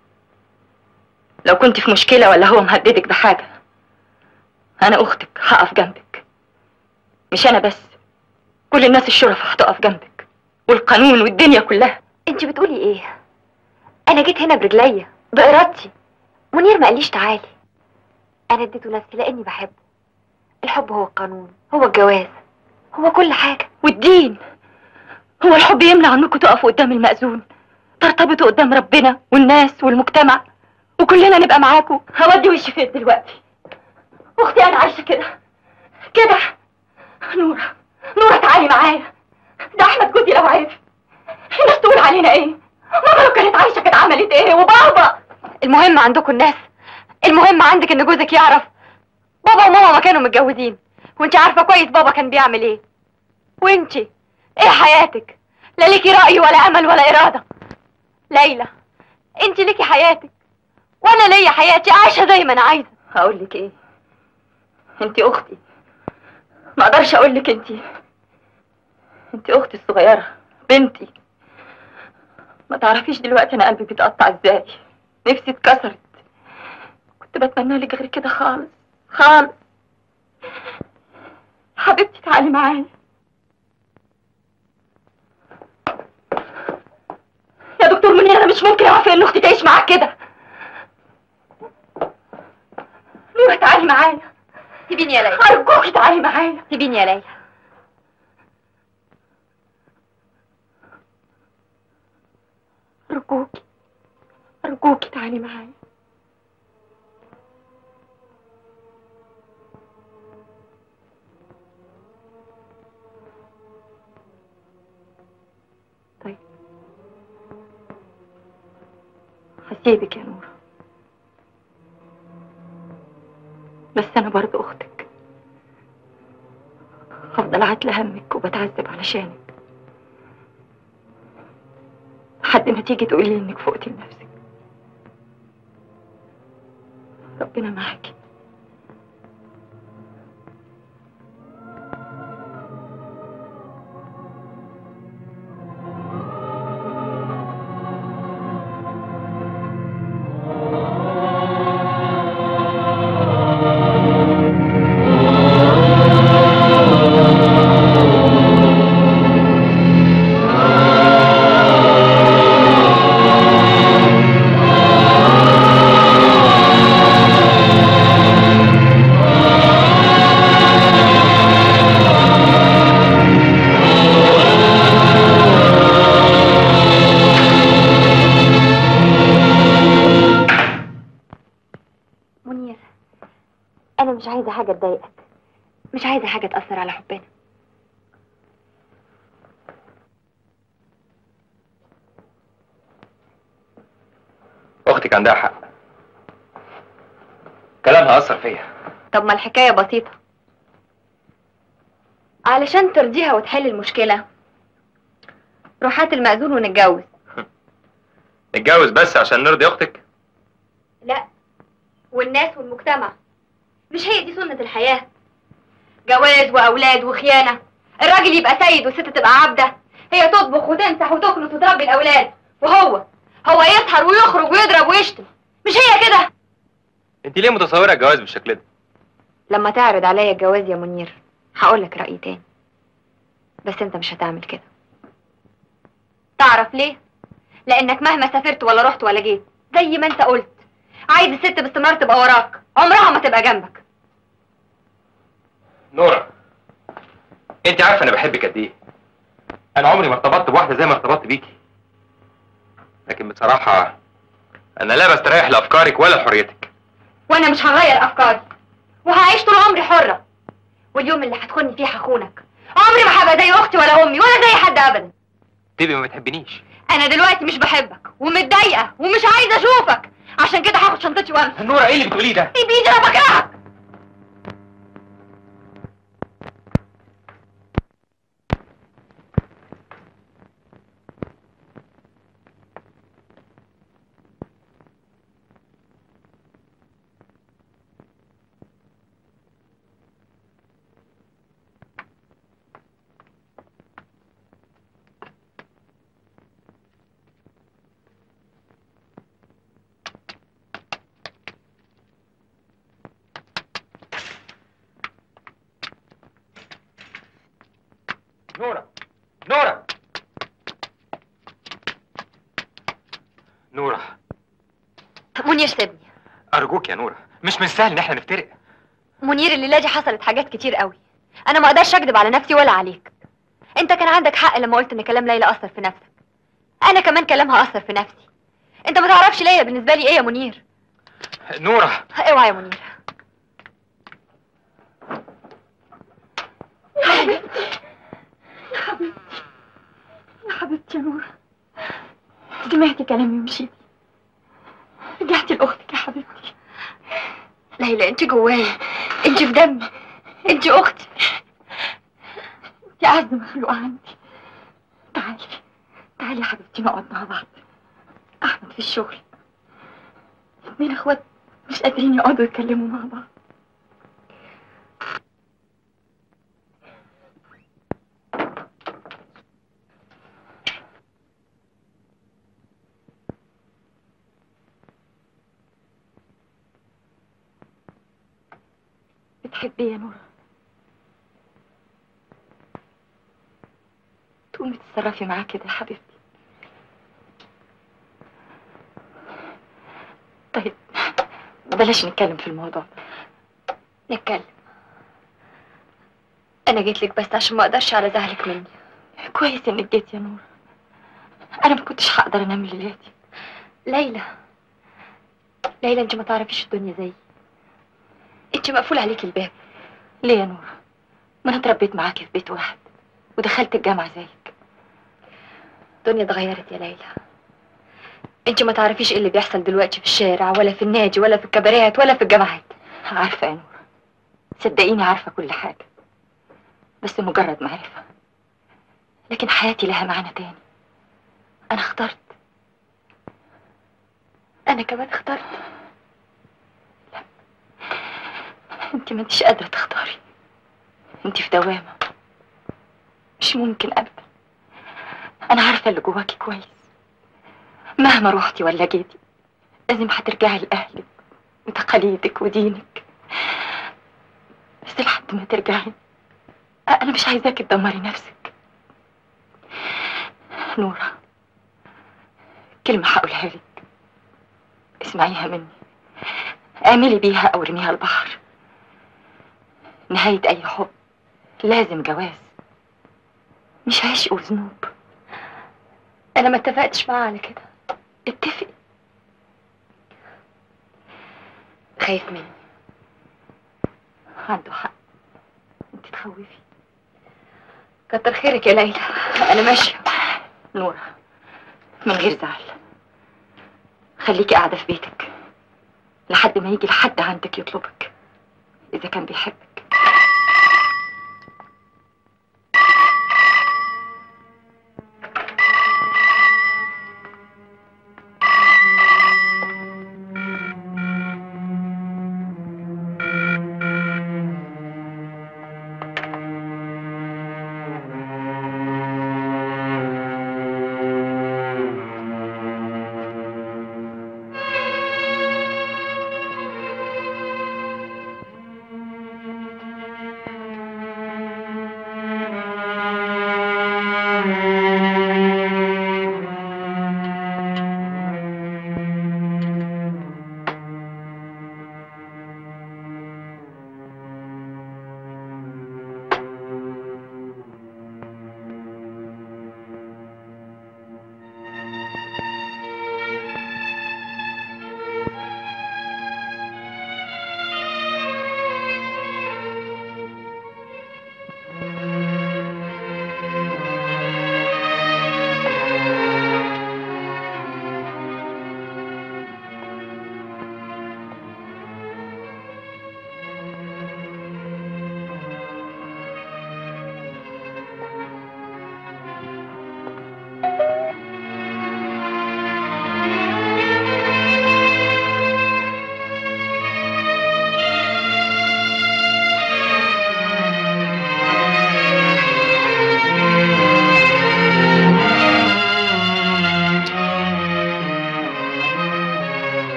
Speaker 6: لو كنت في مشكله ولا هو مهددك بحاجه انا اختك هقف جنبك مش انا بس كل الناس الشرفة هتقف جنبك والقانون والدنيا كلها
Speaker 1: انت بتقولي ايه انا جيت هنا برجليا بارادتي منير ما قاليش تعالي انا اديته نفسي لاني بحبه الحب هو القانون هو الجواز هو كل حاجه
Speaker 6: والدين هو الحب يمنع انكم تقفوا قدام المأذون ترتبطوا قدام ربنا والناس والمجتمع وكلنا نبقى معاكم هودي وشي فين دلوقتي اختي انا عايشه كده كده نورة نورة تعالي معايا ده احمد جوزي لو عرف الناس تقول علينا ايه ماما لو كانت عايشه كانت عملت ايه وبابا
Speaker 1: المهم عندكم الناس المهم عندك ان جوزك يعرف بابا وماما ما كانوا متجوزين وانت عارفه كويس بابا كان بيعمل ايه وانتي ايه حياتك لا ليكي رأي ولا امل ولا اراده ليلى انت ليكي حياتك وانا ليا حياتي عايشه زي ما انا عايزه
Speaker 6: هقول لك ايه انت اختي ما اقدرش اقول لك انت انت اختي الصغيره بنتي ما تعرفيش دلوقتي انا قلبي بيتقطع ازاي نفسي اتكسرت كنت بتمنى لك غير كده خالص خالص حبيبتي تعالي معايا يا دكتور منير انا مش ممكن اوافق ان اختي تعيش معاك كده نورة تعالي معايا
Speaker 1: سيبيني يا ليلى
Speaker 6: ارجوكي تعالي معايا
Speaker 1: سيبيني يا ليلى
Speaker 6: ارجوكي ارجوكي تعالي معايا طيب هسيبك يا نورة بس انا برضو اختك هفضل عاتلة همك وبتعذب علشانك لحد ما تيجي تقولي لي انك فقتي لنفسك ربنا معاكي
Speaker 1: منير انا مش عايزه حاجه تضايقك مش عايزه حاجه تاثر على حبنا
Speaker 7: اختك عندها حق كلامها اثر فيا
Speaker 1: طب ما الحكايه بسيطه علشان ترضيها وتحل المشكله روح هات المأذون ونتجوز
Speaker 7: نتجوز بس عشان نرضي اختك
Speaker 1: لا والناس والمجتمع مش هي دي سنة الحياة جواز وأولاد وخيانة الراجل يبقى سيد والست تبقى عبدة هي تطبخ وتمسح وتكنس وتربي الأولاد وهو هو يسهر ويخرج ويضرب ويشتم مش هي كده
Speaker 7: انت ليه متصوره الجواز بالشكل ده
Speaker 1: لما تعرض عليا الجواز يا منير هقولك رأي تاني بس انت مش هتعمل كده تعرف ليه؟ لأنك مهما سافرت ولا رحت ولا جيت زي ما انت قلت عايز الست باستمرار تبقى وراك عمرها ما تبقى جنبك
Speaker 7: نورة انت عارفه انا بحبك قد ايه انا عمري ما ارتبطت بواحده زي ما ارتبطت بيكي لكن بصراحه انا لا بستريح لافكارك ولا لحريتك
Speaker 1: وانا مش هغير افكاري وهعيش طول عمري حرة واليوم اللي هتخوني فيه هخونك عمري ما هبقى زي اختي ولا امي ولا زي حد ابدا
Speaker 7: تبقي ما بتحبنيش
Speaker 1: انا دلوقتي مش بحبك ومتضايقه ومش عايزه اشوفك عشان كده هاخد شنطتي وامشي
Speaker 7: نورة ايه اللي بتقوليه ده
Speaker 1: ايه بايدي انا بكرهك
Speaker 7: نورة نورة نورة
Speaker 1: منير سيبني
Speaker 7: أرجوك يا نورة مش من سهل إن احنا نفترق
Speaker 1: منير الليله دي حصلت حاجات كتير قوي انا ما اقدرش اكذب على نفسي ولا عليك انت كان عندك حق لما قلت ان كلام ليلى اثر في نفسك انا كمان كلامها اثر في نفسي انت ما تعرفش ليلى بالنسبه لي ايه يا منير
Speaker 7: نورة
Speaker 1: اوعى يا منير
Speaker 6: يا حبيبتي يا نورة سمعتي كلامي ومشيتي رجعتي لأختك يا حبيبتي
Speaker 1: ليلى انت جوايا انت في دمي انت اختي
Speaker 6: انت أعز مخلوقة عندي تعالي تعالي يا حبيبتي نقعد مع بعض أحمد في الشغل اتنين اخوات مش قادرين يقعدوا يتكلموا مع بعض بتحبي يا نورة تقومي تتصرفي معاه كده يا حبيبتي طيب بلاش نتكلم في الموضوع ده
Speaker 1: نتكلم انا جيت لك بس عشان ما اقدرش على زعلك مني
Speaker 6: كويس انك جيت يا نورة انا ما كنتش هقدر انام ليلاتي
Speaker 1: ليلى ليلى انت ما تعرفيش الدنيا زيي انت مقفول عليك الباب
Speaker 6: ليه يا نورة ما انا اتربيت معاكي في بيت واحد ودخلت الجامعة زيك
Speaker 1: الدنيا اتغيرت يا ليلى انت ما تعرفيش ايه اللي بيحصل دلوقتي في الشارع ولا في النادي ولا في الكباريات ولا في الجامعات
Speaker 6: عارفة يا نورة صدقيني عارفة كل حاجة بس مجرد معرفة لكن حياتي لها معنى تاني أنا اخترت
Speaker 1: انا كمان اخترت
Speaker 6: انت ما انتش قادرة تختاري انت في دوامة مش ممكن أبدا أنا عارفة اللي جواكي كويس مهما روحتي ولا جيتي لازم هترجعي لأهلك وتقاليدك ودينك بس لحد ما ترجعي أنا مش عايزاكي تدمري نفسك نورة كلمة هقولها لك اسمعيها مني اعملي بيها أو ارميها البحر نهاية أي حب لازم جواز مش عشق وذنوب
Speaker 1: انا ما اتفقتش معاه على كده
Speaker 6: اتفقي
Speaker 1: خايف مني
Speaker 6: عنده حق انت تخوفي
Speaker 1: كتر خيرك يا ليلى انا ماشيه
Speaker 6: نورة من غير زعل خليكي قاعدة في بيتك لحد ما يجي لحد عندك يطلبك إذا كان بيحبك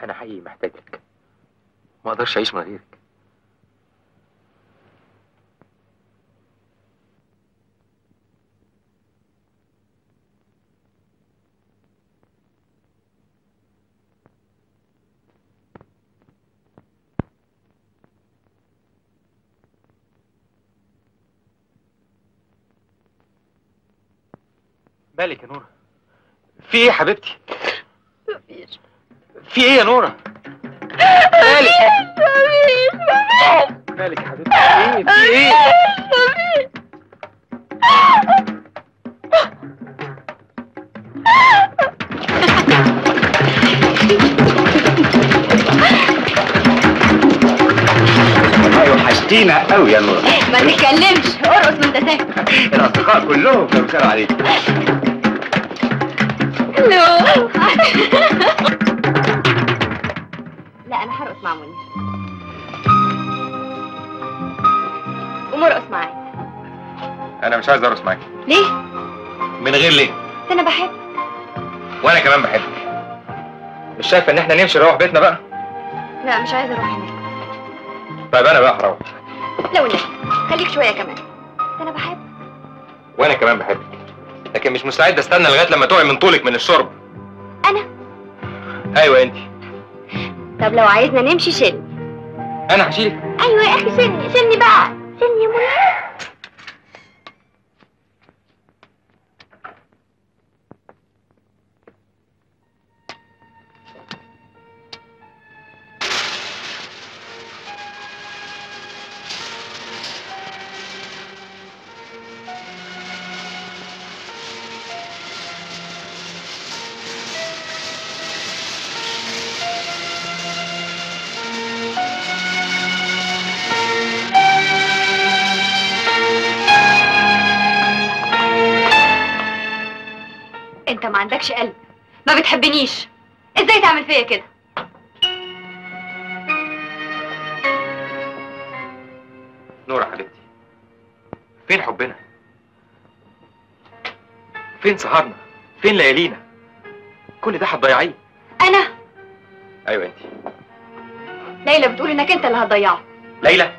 Speaker 7: انا حقيقي محتاج لك ما اقدرش اعيش من غيرك مالك يا نورة في ايه يا حبيبتي
Speaker 6: مفيش
Speaker 7: في ايه يا نورة مالك
Speaker 6: مفيش مفيش
Speaker 7: مالك يا حبيبتي في ايه في ايه
Speaker 6: مفيش
Speaker 2: وحشتينا قوي يا نورة
Speaker 5: ما تتكلمش ارقص وانت ساكت
Speaker 2: الاصدقاء كلهم كانوا بيسالوا عليك
Speaker 5: لا انا هرقص مع منير قوم ارقص معايا
Speaker 7: انا مش عايز ارقص معاك
Speaker 5: ليه؟
Speaker 7: من غير ليه
Speaker 5: ده انا بحب
Speaker 7: وانا كمان بحبك مش شايفه ان احنا نمشي نروح بيتنا بقى
Speaker 5: لا مش عايزه اروح هناك
Speaker 7: طيب انا بقى هروح
Speaker 5: لو النبي خليك شويه كمان ده انا بحب
Speaker 7: وانا كمان بحبك لكن مش مستعد استنى لغايه لما تقعي من طولك من الشرب
Speaker 5: انا
Speaker 7: ايوه انت
Speaker 5: طب لو عايزنا نمشي شيل
Speaker 7: انا هشيلك
Speaker 5: ايوه يا اخي شيلني شيلني بقى شيلني يا منير انت ما عندكش قلب ما بتحبنيش ازاي تعمل فيا كده
Speaker 7: نورة حبيبتي فين حبنا فين سهرنا فين ليالينا كل ده هتضيعيه
Speaker 5: انا
Speaker 7: ايوه انت
Speaker 5: ليلى بتقول انك انت اللي هتضيعه
Speaker 7: ليلى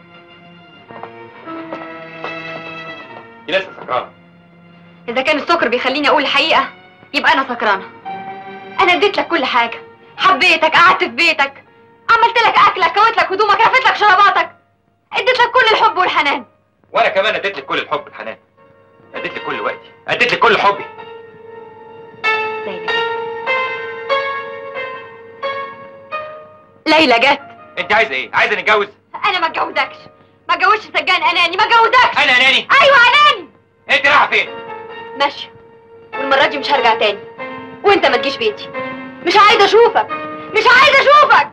Speaker 7: دي لسه سكرانه
Speaker 5: اذا كان السكر بيخليني اقول الحقيقه يبقى انا سكرانه انا اديت لك كل حاجه حبيتك قعدت في بيتك عملت لك اكلك كويت لك هدومك رفت لك شراباتك اديت لك كل الحب والحنان
Speaker 7: وانا كمان اديت لك كل الحب الحنان اديت لك كل وقتي اديت لك كل حبي
Speaker 5: ليلى جت ليلى جت
Speaker 7: انت عايزه ايه عايزه نتجوز
Speaker 5: انا ما اتجوزكش ما اتجوزش سجان اناني ما اتجوزكش
Speaker 7: انا اناني
Speaker 5: ايوه اناني
Speaker 7: انت رايحه فين
Speaker 5: ماشي والمره دي مش هرجع تاني وانت ما تجيش بيتي مش عايزه اشوفك مش عايزه اشوفك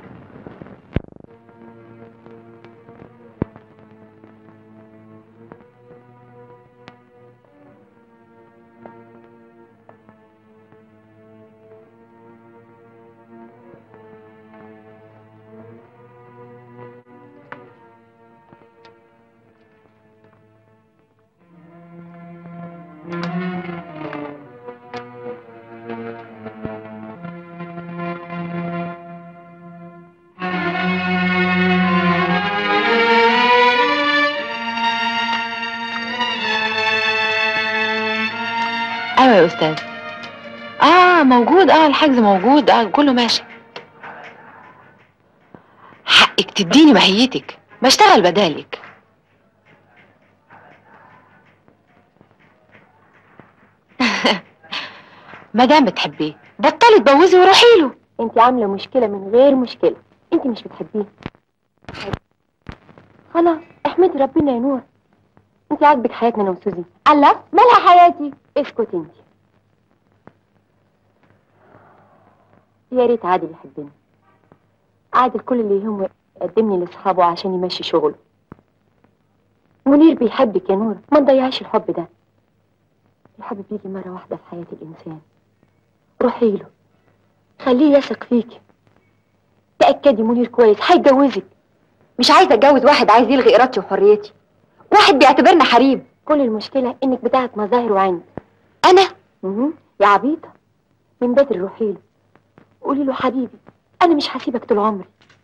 Speaker 9: ايوه يا استاذ اه موجود اه الحجز موجود اه كله ماشي حقك تديني ماهيتك بشتغل بدالك ما دام بتحبيه بطلي تبوزي وروحي له
Speaker 6: انت عامله مشكله من غير مشكله انت مش بتحبيه خلاص احمدي ربنا يا نور انت عاجبك حياتنا انا وسوزي الله مالها حياتي اسكت انت يا ريت عادل يحبني عادل كل اللي يهمه يقدمني لاصحابه عشان يمشي شغله منير بيحبك يا نور ما تضيعيش الحب ده الحب بيجي مرة واحدة في حياة الإنسان روحي له خليه يثق فيكي تأكدي منير كويس هيجوزك
Speaker 5: مش عايزه اتجوز واحد عايز يلغي ارادتي وحريتي واحد بيعتبرنا حريم
Speaker 6: كل المشكلة إنك بتاعت مظاهر وعند
Speaker 5: انا
Speaker 6: مهم. يا عبيطة من بدري روحي له قولي له حبيبي انا مش هسيبك طول عمري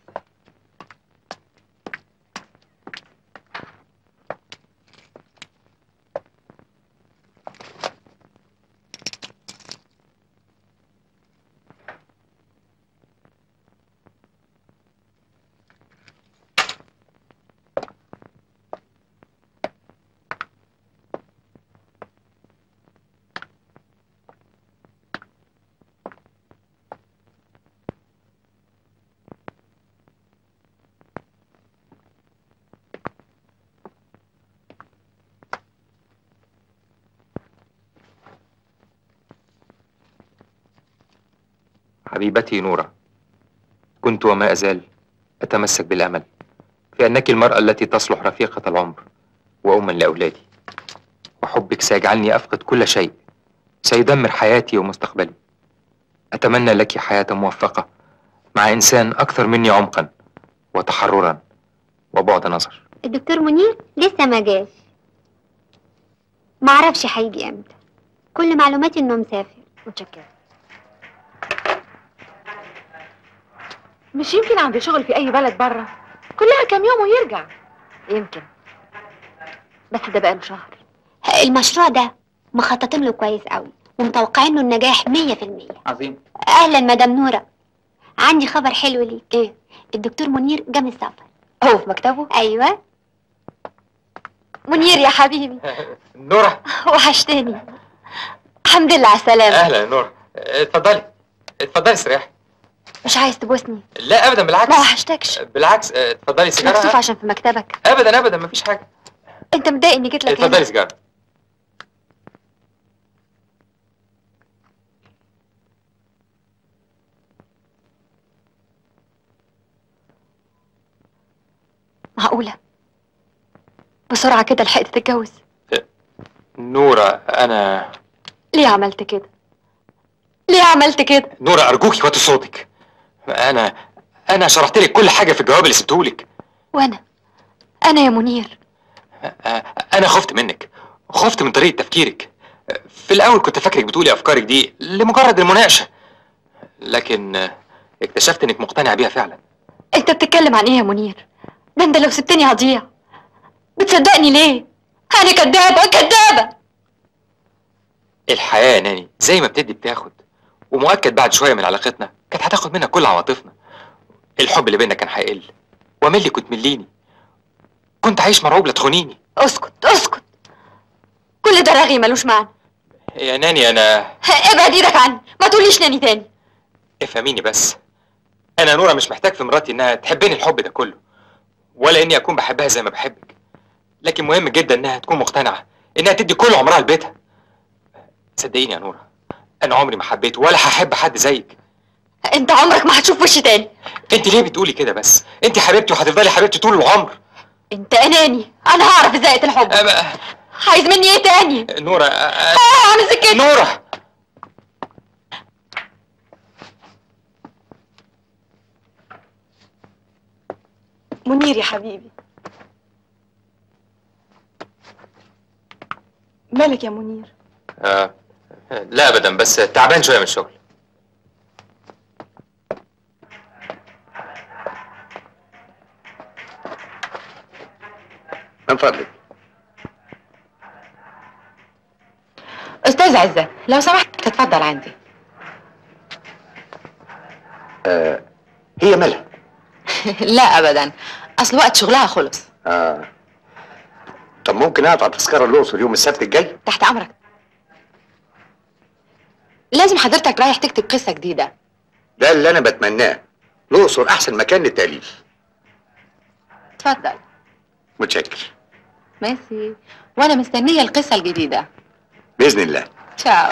Speaker 7: حبيبتي نورة كنت وما أزال أتمسك بالأمل في أنك المرأة التي تصلح رفيقة العمر وأما لأولادي وحبك سيجعلني أفقد كل شيء سيدمر حياتي ومستقبلي أتمنى لك حياة موفقة مع إنسان أكثر مني عمقا وتحررا وبعد نظر
Speaker 10: الدكتور منير لسه ما جاش معرفش هيجي امتى كل معلوماتي انه مسافر
Speaker 5: متشكرة
Speaker 9: مش يمكن عنده شغل في اي بلد بره كلها كام يوم ويرجع
Speaker 5: يمكن بس ده بقاله شهر
Speaker 10: المشروع ده مخططين له كويس قوي ومتوقعين له النجاح مية في المية
Speaker 7: عظيم
Speaker 10: اهلا مدام نورة عندي خبر حلو ليك ايه الدكتور منير جه من السفر
Speaker 5: هو في مكتبه
Speaker 10: ايوه
Speaker 5: منير يا حبيبي
Speaker 7: نورة
Speaker 5: وحشتني الحمد لله على السلامة
Speaker 7: أهلا يا نورة اتفضلي اتفضلي استريحي
Speaker 5: مش عايز تبوسني
Speaker 7: لا أبدا بالعكس
Speaker 5: ما وحشتكش
Speaker 7: بالعكس اتفضلي
Speaker 5: مكسوف
Speaker 7: سيجارة
Speaker 5: عشان في مكتبك
Speaker 7: أبدا أبدا مفيش حاجة
Speaker 5: انت مضايق اني جيت لك هنا
Speaker 7: اتفضلي سيجارة
Speaker 5: معقولة بسرعة كده لحقت تتجوز
Speaker 7: نورة أنا
Speaker 5: ليه عملت كده ليه عملت كده
Speaker 7: نورة أرجوكي وطي صوتك أنا أنا شرحت لك كل حاجة في الجواب اللي سبتهولك
Speaker 5: وانا انا يا منير
Speaker 7: أنا خفت منك خفت من طريقة تفكيرك في الأول كنت فاكرك بتقولي أفكارك دي لمجرد المناقشة لكن اكتشفت إنك مقتنع بيها فعلا
Speaker 5: انت بتتكلم عن ايه يا منير ده انت لو سبتني هضيع بتصدقني ليه انا كدابة كدابة
Speaker 7: الحياة يا ناني زي ما بتدي بتاخد ومؤكد بعد شوية من علاقتنا كانت هتاخد منا كل عواطفنا الحب اللي بينا كان هيقل وملي كنت مليني كنت عايش مرعوب لا تخونيني
Speaker 5: اسكت اسكت كل ده رغي ملوش معنى
Speaker 7: يا ناني أنا
Speaker 5: ابعد ايدك عني ما تقوليش ناني تاني
Speaker 7: افهميني بس انا نورة مش محتاج في مراتي انها تحبني الحب ده كله ولا اني اكون بحبها زي ما بحبك لكن مهم جدا انها تكون مقتنعة انها تدي كل عمرها لبيتها صدقيني يا نورة انا عمري ما حبيت ولا هحب حد زيك
Speaker 5: انت عمرك ما هتشوف وشي تاني
Speaker 7: انت ليه بتقولي كده بس انت حبيبتي وهتفضلي حبيبتي طول العمر
Speaker 5: انت اناني انا هعرف ازاي اقتل الحب
Speaker 7: أبقى...
Speaker 5: عايز مني ايه تاني
Speaker 7: نورة أ... أ...
Speaker 5: اه اعمل زي كده
Speaker 7: نورة
Speaker 6: منير يا حبيبي مالك يا منير
Speaker 7: آه. لا ابدا بس تعبان شوية من الشغل
Speaker 2: من فضلك
Speaker 9: استاذ عزت لو سمحت تتفضل عندي
Speaker 2: آه. هي مالها
Speaker 9: لا ابدا اصل وقت شغلها خلص
Speaker 2: آه. طب ممكن اقطع تذكرة الأقصر يوم السبت الجاي؟
Speaker 9: تحت امرك لازم حضرتك رايح تكتب قصه جديده
Speaker 2: ده اللي أنا بتمناه الأقصر أحسن مكان للتأليف
Speaker 9: اتفضل
Speaker 2: متشكر
Speaker 9: ميرسي وانا مستنيه القصه الجديده
Speaker 2: بإذن الله
Speaker 9: تشاو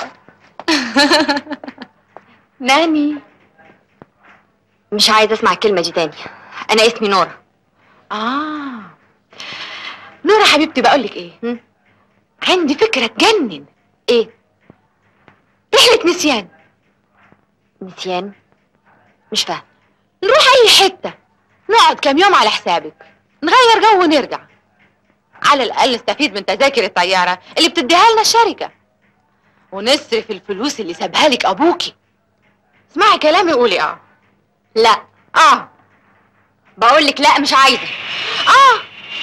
Speaker 9: ناني
Speaker 5: مش عايز اسمع الكلمة دي تاني انا اسمي نورة
Speaker 9: اه نورة حبيبتي بقول لك ايه
Speaker 5: هم؟
Speaker 9: عندي فكره تجنن
Speaker 5: ايه
Speaker 9: رحله نسيان
Speaker 5: نسيان مش فاهم
Speaker 9: نروح اي حته نقعد كام يوم على حسابك نغير جو ونرجع على الاقل نستفيد من تذاكر الطياره اللي بتديها لنا الشركه ونصرف الفلوس اللي سابها لك ابوكي اسمعي كلامي قولي اه
Speaker 5: لا اه بقول لك لا مش عايزه اه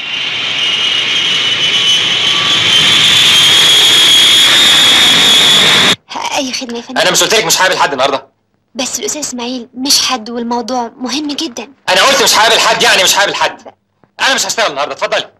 Speaker 10: اي خدمه يا فندم
Speaker 7: انا مش قلت لك مش هقابل حد النهارده
Speaker 10: بس الاستاذ اسماعيل مش حد والموضوع مهم جدا
Speaker 7: انا قلت مش هقابل حد يعني مش هقابل حد انا مش هشتغل النهارده اتفضلي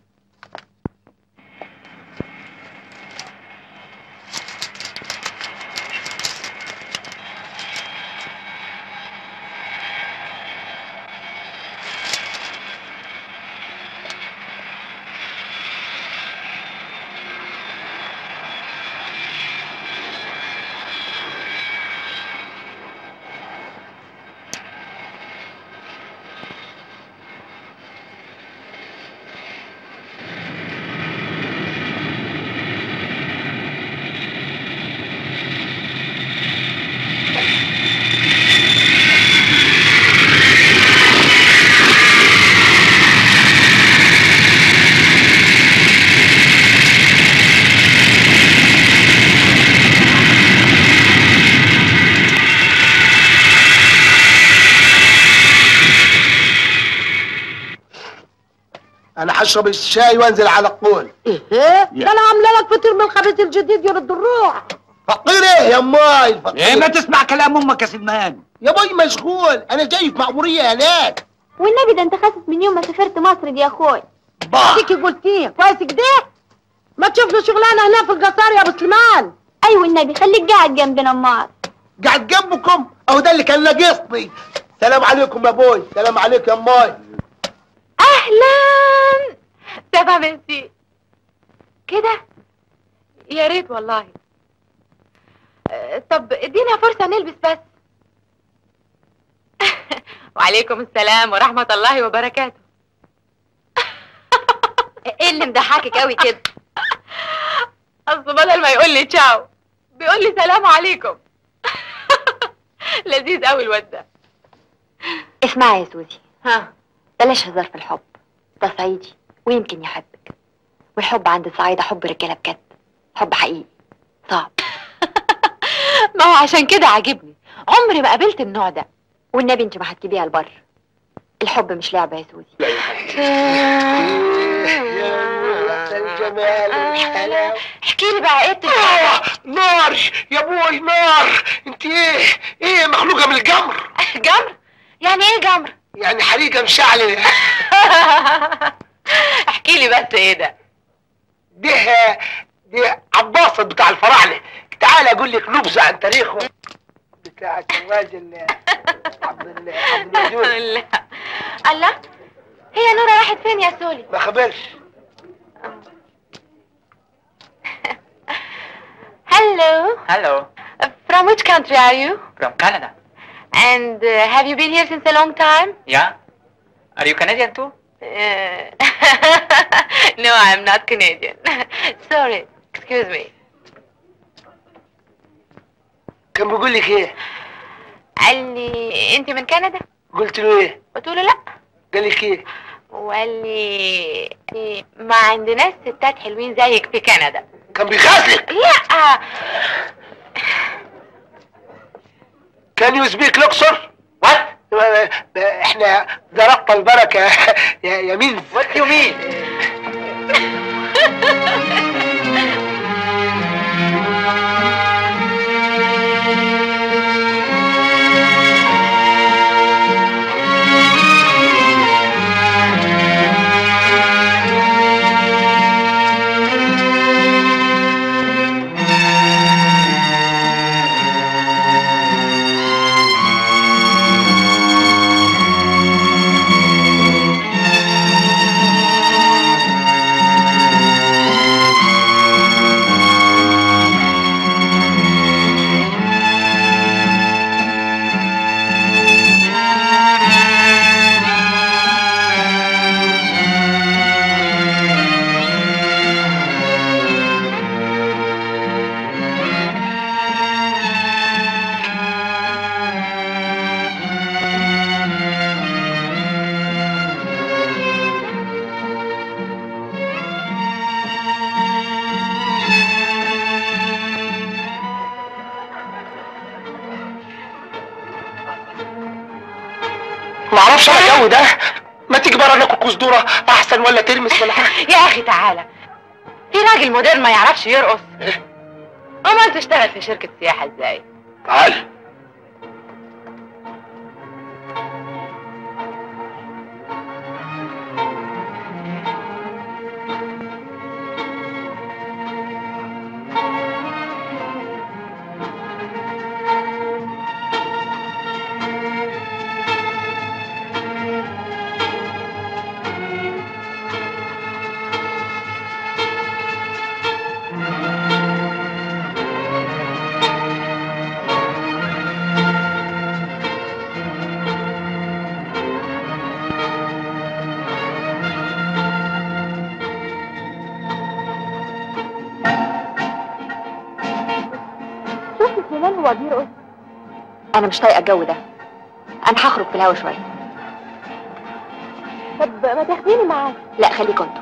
Speaker 11: انا هشرب الشاي وانزل على القول
Speaker 8: ايه ده انا عامله لك فطير من الخبيث الجديد يرد الروح
Speaker 11: فقير ايه يا ماي الفقير
Speaker 12: ايه ما تسمع كلام امك يا سلمان
Speaker 11: يا باي مشغول انا جاي في مأمورية هناك
Speaker 10: والنبي ده انت خاسس من يوم ما سافرت مصر دي يا اخوي
Speaker 8: تيجي قلتيه كويس كده ما تشوف له شغلانه هنا في القصار يا ابو سليمان
Speaker 10: ايوه النبي خليك قاعد جنبنا امال
Speaker 11: قاعد جنبكم اهو ده اللي كان ناقصني سلام عليكم يا بوي سلام عليك يا ماي
Speaker 9: اهلا تمام انتي كده يا ريت والله آه، طب ادينا فرصة نلبس بس وعليكم السلام ورحمة الله وبركاته
Speaker 5: ايه اللي مضحكك قوي كده
Speaker 9: اصل بدل ما يقول لي تشاو بيقول لي سلام عليكم لذيذ قوي الواد ده
Speaker 1: اسمعي يا سوزي
Speaker 9: ها
Speaker 1: بلاش هزار في الحب ده صعيدي ويمكن يحبك والحب عند الصعايدة حب رجالة بجد حب حقيقي صعب
Speaker 9: ما هو عشان كده عاجبني عمري ما قابلت النوع ده
Speaker 1: والنبي انت ما هتجيبيها البر الحب مش لعبة يا سوزي
Speaker 11: الجمال والحلاوة
Speaker 9: احكي لي بقى ايه
Speaker 11: آه، نار يا بوي نار انت ايه ايه مخلوقة من الجمر
Speaker 9: جمر يعني ايه جمر
Speaker 11: يعني حريقة مشعلة
Speaker 9: احكي لي بس ايه ده
Speaker 11: ده دي عباصة بتاع الفراعنة تعال اقول لك نبذة عن تاريخهم بتاع الراجل عبد ال- عبد الوجود
Speaker 9: لا الله هي نورة راحت فين يا سولي
Speaker 11: ما خبرش
Speaker 9: Hello.
Speaker 13: Hello,
Speaker 9: Uh, From which country are you?
Speaker 13: from Canada.
Speaker 9: And uh, have you been here since a long time?
Speaker 13: Yeah? Are you Canadian too?
Speaker 9: Uh, no, I'm not Canadian. Sorry. Excuse me.
Speaker 11: كان بيقول لك ايه
Speaker 9: قال لي انت من كندا؟
Speaker 11: قلت له ايه
Speaker 9: قلت له لا.
Speaker 11: قال لك ايه
Speaker 9: وقال لي ما عندناش ستات حلوين زيك في كندا.
Speaker 11: كان بيغازلك
Speaker 9: لا
Speaker 11: كان يو سبيك لوكسور وات احنا ضربت البركة يا يا مين
Speaker 13: What do you mean?
Speaker 11: اعرفش انا الجو ده ما تيجي بره ناكل كزدوره احسن ولا تلمس ولا حاجه
Speaker 9: يا اخي تعالى في راجل موديل ما يعرفش يرقص امال تشتغل في شركه سياحه ازاي
Speaker 11: تعال
Speaker 1: شوفي سليمان هو بيرقص انا مش طايقه الجو ده انا هخرج في الهوا شويه طب ما تاخديني معاك لا خليكوا انتوا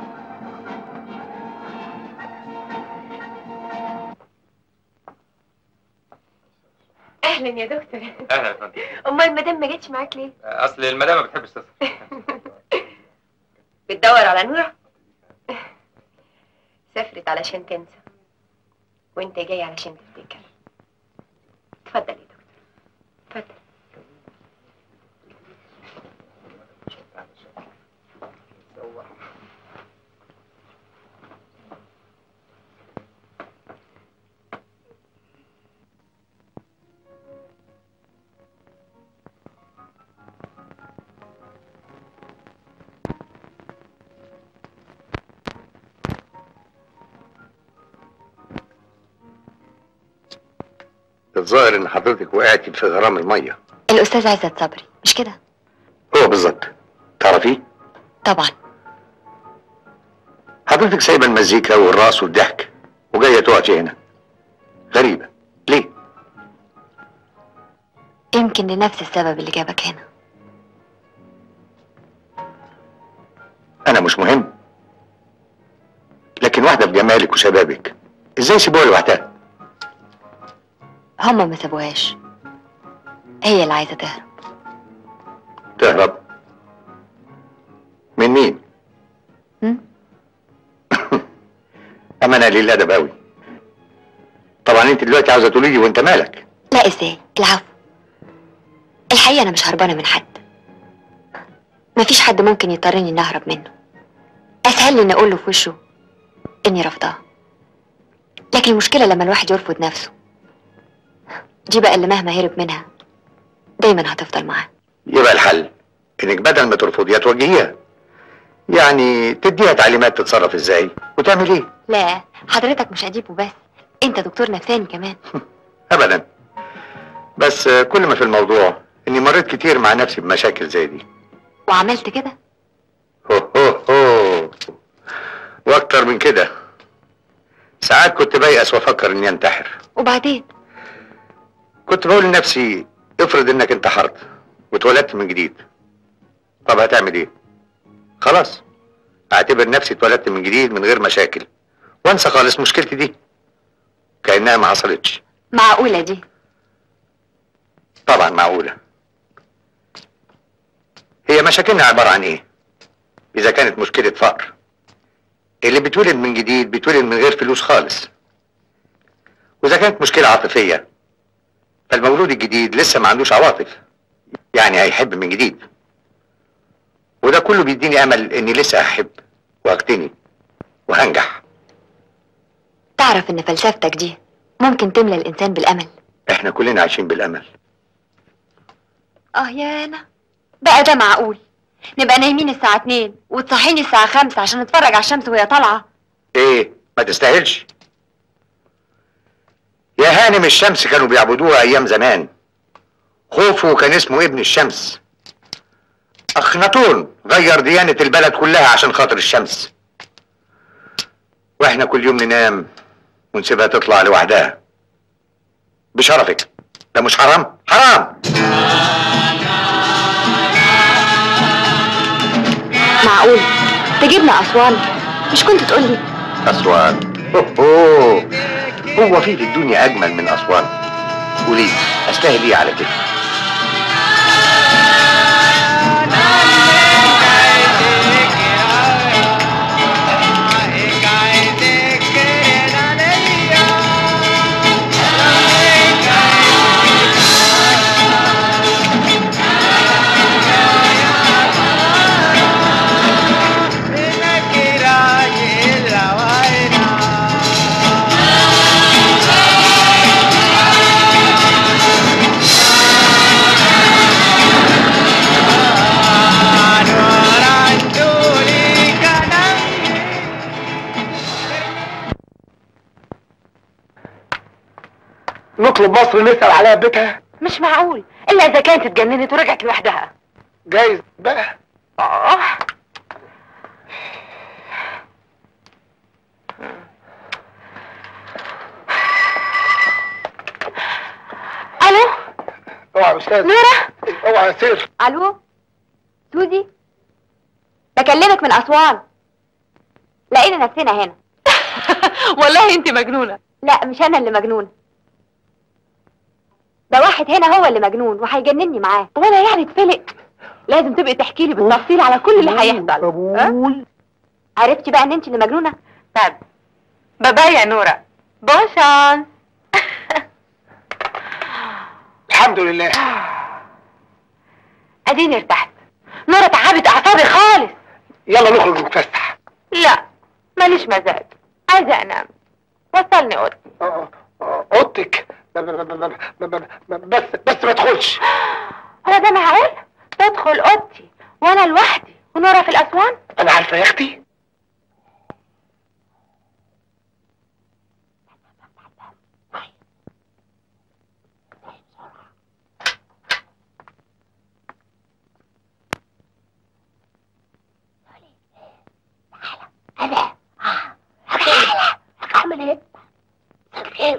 Speaker 6: اهلا يا دكتور
Speaker 7: اهلا يا فندم
Speaker 6: امال المدام ما جتش معاك ليه
Speaker 7: اصل المدام ما بتحبش تسهر
Speaker 6: بتدور على نورة سافرت علشان تنسى وانت جاي علشان تفتكر اتفضل يا دكتور اتفضل
Speaker 14: الظاهر ان حضرتك وقعتي في غرام الميه
Speaker 1: الاستاذ عزت صبري مش كده
Speaker 14: هو بالظبط تعرفيه
Speaker 1: طبعا
Speaker 14: حضرتك سايبه المزيكا والرقص والضحك وجايه تقعدي هنا غريبه ليه
Speaker 1: يمكن لنفس السبب اللي جابك هنا
Speaker 14: انا مش مهم لكن واحده بجمالك وشبابك ازاي سيبوها لوحدها
Speaker 1: هما ما سابوهاش هي اللي عايزه تهرب
Speaker 14: تهرب من مين
Speaker 1: هم؟
Speaker 14: اما انا قليل الادب قوي طبعا انت دلوقتي عاوزه تقولي لي وانت مالك
Speaker 1: لا ازاي العفو الحقيقه انا مش هربانه من حد مفيش حد ممكن يضطرني اني اهرب منه اسهل لي اني اقول له في وشه اني رافضاه لكن المشكله لما الواحد يرفض نفسه دي بقى اللي مهما هرب منها دايما هتفضل معاه
Speaker 14: يبقى الحل انك بدل ما ترفضيها توجهيها يعني تديها تعليمات تتصرف ازاي وتعمل ايه
Speaker 1: لا حضرتك مش اديب وبس انت دكتور نفساني كمان
Speaker 14: ابدا بس آه، كل ما في الموضوع اني مريت كتير مع نفسي بمشاكل زي دي
Speaker 1: وعملت كده
Speaker 14: هو هو هو واكتر من كده ساعات كنت بيأس وافكر اني انتحر
Speaker 1: وبعدين
Speaker 14: كنت بقول لنفسي افرض انك انتحرت واتولدت من جديد طب هتعمل ايه خلاص اعتبر نفسي اتولدت من جديد من غير مشاكل وانسى خالص مشكلتي دي كانها ما حصلتش
Speaker 1: معقوله دي
Speaker 14: طبعا معقوله هي مشاكلنا عباره عن ايه اذا كانت مشكله فقر اللي بيتولد من جديد بيتولد من غير فلوس خالص واذا كانت مشكله عاطفيه فالمولود الجديد لسه ما عندوش عواطف يعني هيحب من جديد وده كله بيديني امل اني لسه هحب واغتني وهنجح
Speaker 1: تعرف ان فلسفتك دي ممكن تملى الانسان بالامل
Speaker 14: احنا كلنا عايشين بالامل
Speaker 1: اه يا انا بقى ده معقول نبقى نايمين الساعة اتنين وتصحيني الساعة خمسة عشان نتفرج على الشمس وهي طالعة
Speaker 14: ايه ما تستاهلش يا هانم الشمس كانوا بيعبدوها ايام زمان خوفو كان اسمه ابن الشمس اخناتون غير ديانة البلد كلها عشان خاطر الشمس واحنا كل يوم ننام ونسيبها تطلع لوحدها بشرفك ده مش حرام حرام
Speaker 1: معقول تجيبنا أسوان مش كنت تقولي
Speaker 14: أسوان أوه. هو في في الدنيا أجمل من أسوان قولي أستاهل إيه على كده
Speaker 11: نطلب مصر نسال عليها بيتها
Speaker 9: مش معقول الا اذا كانت اتجننت ورجعت لوحدها
Speaker 11: جايز بقى
Speaker 9: اه الو
Speaker 11: اوعى يا استاذ
Speaker 5: نورة
Speaker 11: اوعى يا سير
Speaker 5: الو سوزي بكلمك من اسوان لقينا نفسنا هنا
Speaker 9: والله انت مجنونه
Speaker 5: لا مش انا اللي مجنون ده واحد هنا هو اللي مجنون وهيجنني معاه
Speaker 9: وانا يعني اتفلق لازم تبقي تحكي لي بالتفصيل على كل اللي هيحصل ها؟
Speaker 5: عرفتي بقى ان انت اللي مجنونه
Speaker 9: طب باي يا نورة بون شانس
Speaker 11: الحمد لله
Speaker 9: اديني ارتحت نورة تعبت اعصابي خالص
Speaker 11: يلا نخرج نتفسح
Speaker 9: لا ماليش مزاج عايزه انام وصلني اوضتي
Speaker 11: آه، آه، اوضتك ب- ب- ب- ب- ب- ب- بس بس ما تدخلش
Speaker 9: هو ده معقول تدخل اوضتي وانا لوحدي ونورة في الاسوان
Speaker 11: انا عارفه يا اختي
Speaker 8: انا اعمل ايه ايه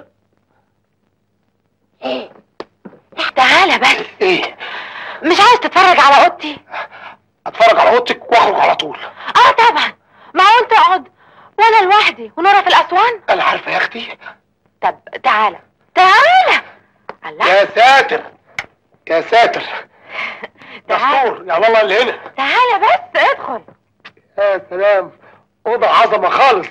Speaker 8: ايه
Speaker 9: تعالى بس
Speaker 11: ايه
Speaker 9: مش عايز تتفرج على اوضتي
Speaker 11: اتفرج على اوضتك واخرج على طول
Speaker 9: اه طبعا معقول تقعد وانا لوحدي ونورة في الاسوان
Speaker 11: انا عارفه يا اختي
Speaker 9: طب تعالى تعالى الله
Speaker 11: يا ساتر يا ساتر دستور يا الله اللي هنا
Speaker 9: تعالى بس ادخل
Speaker 11: يا سلام اوضه عظمه خالص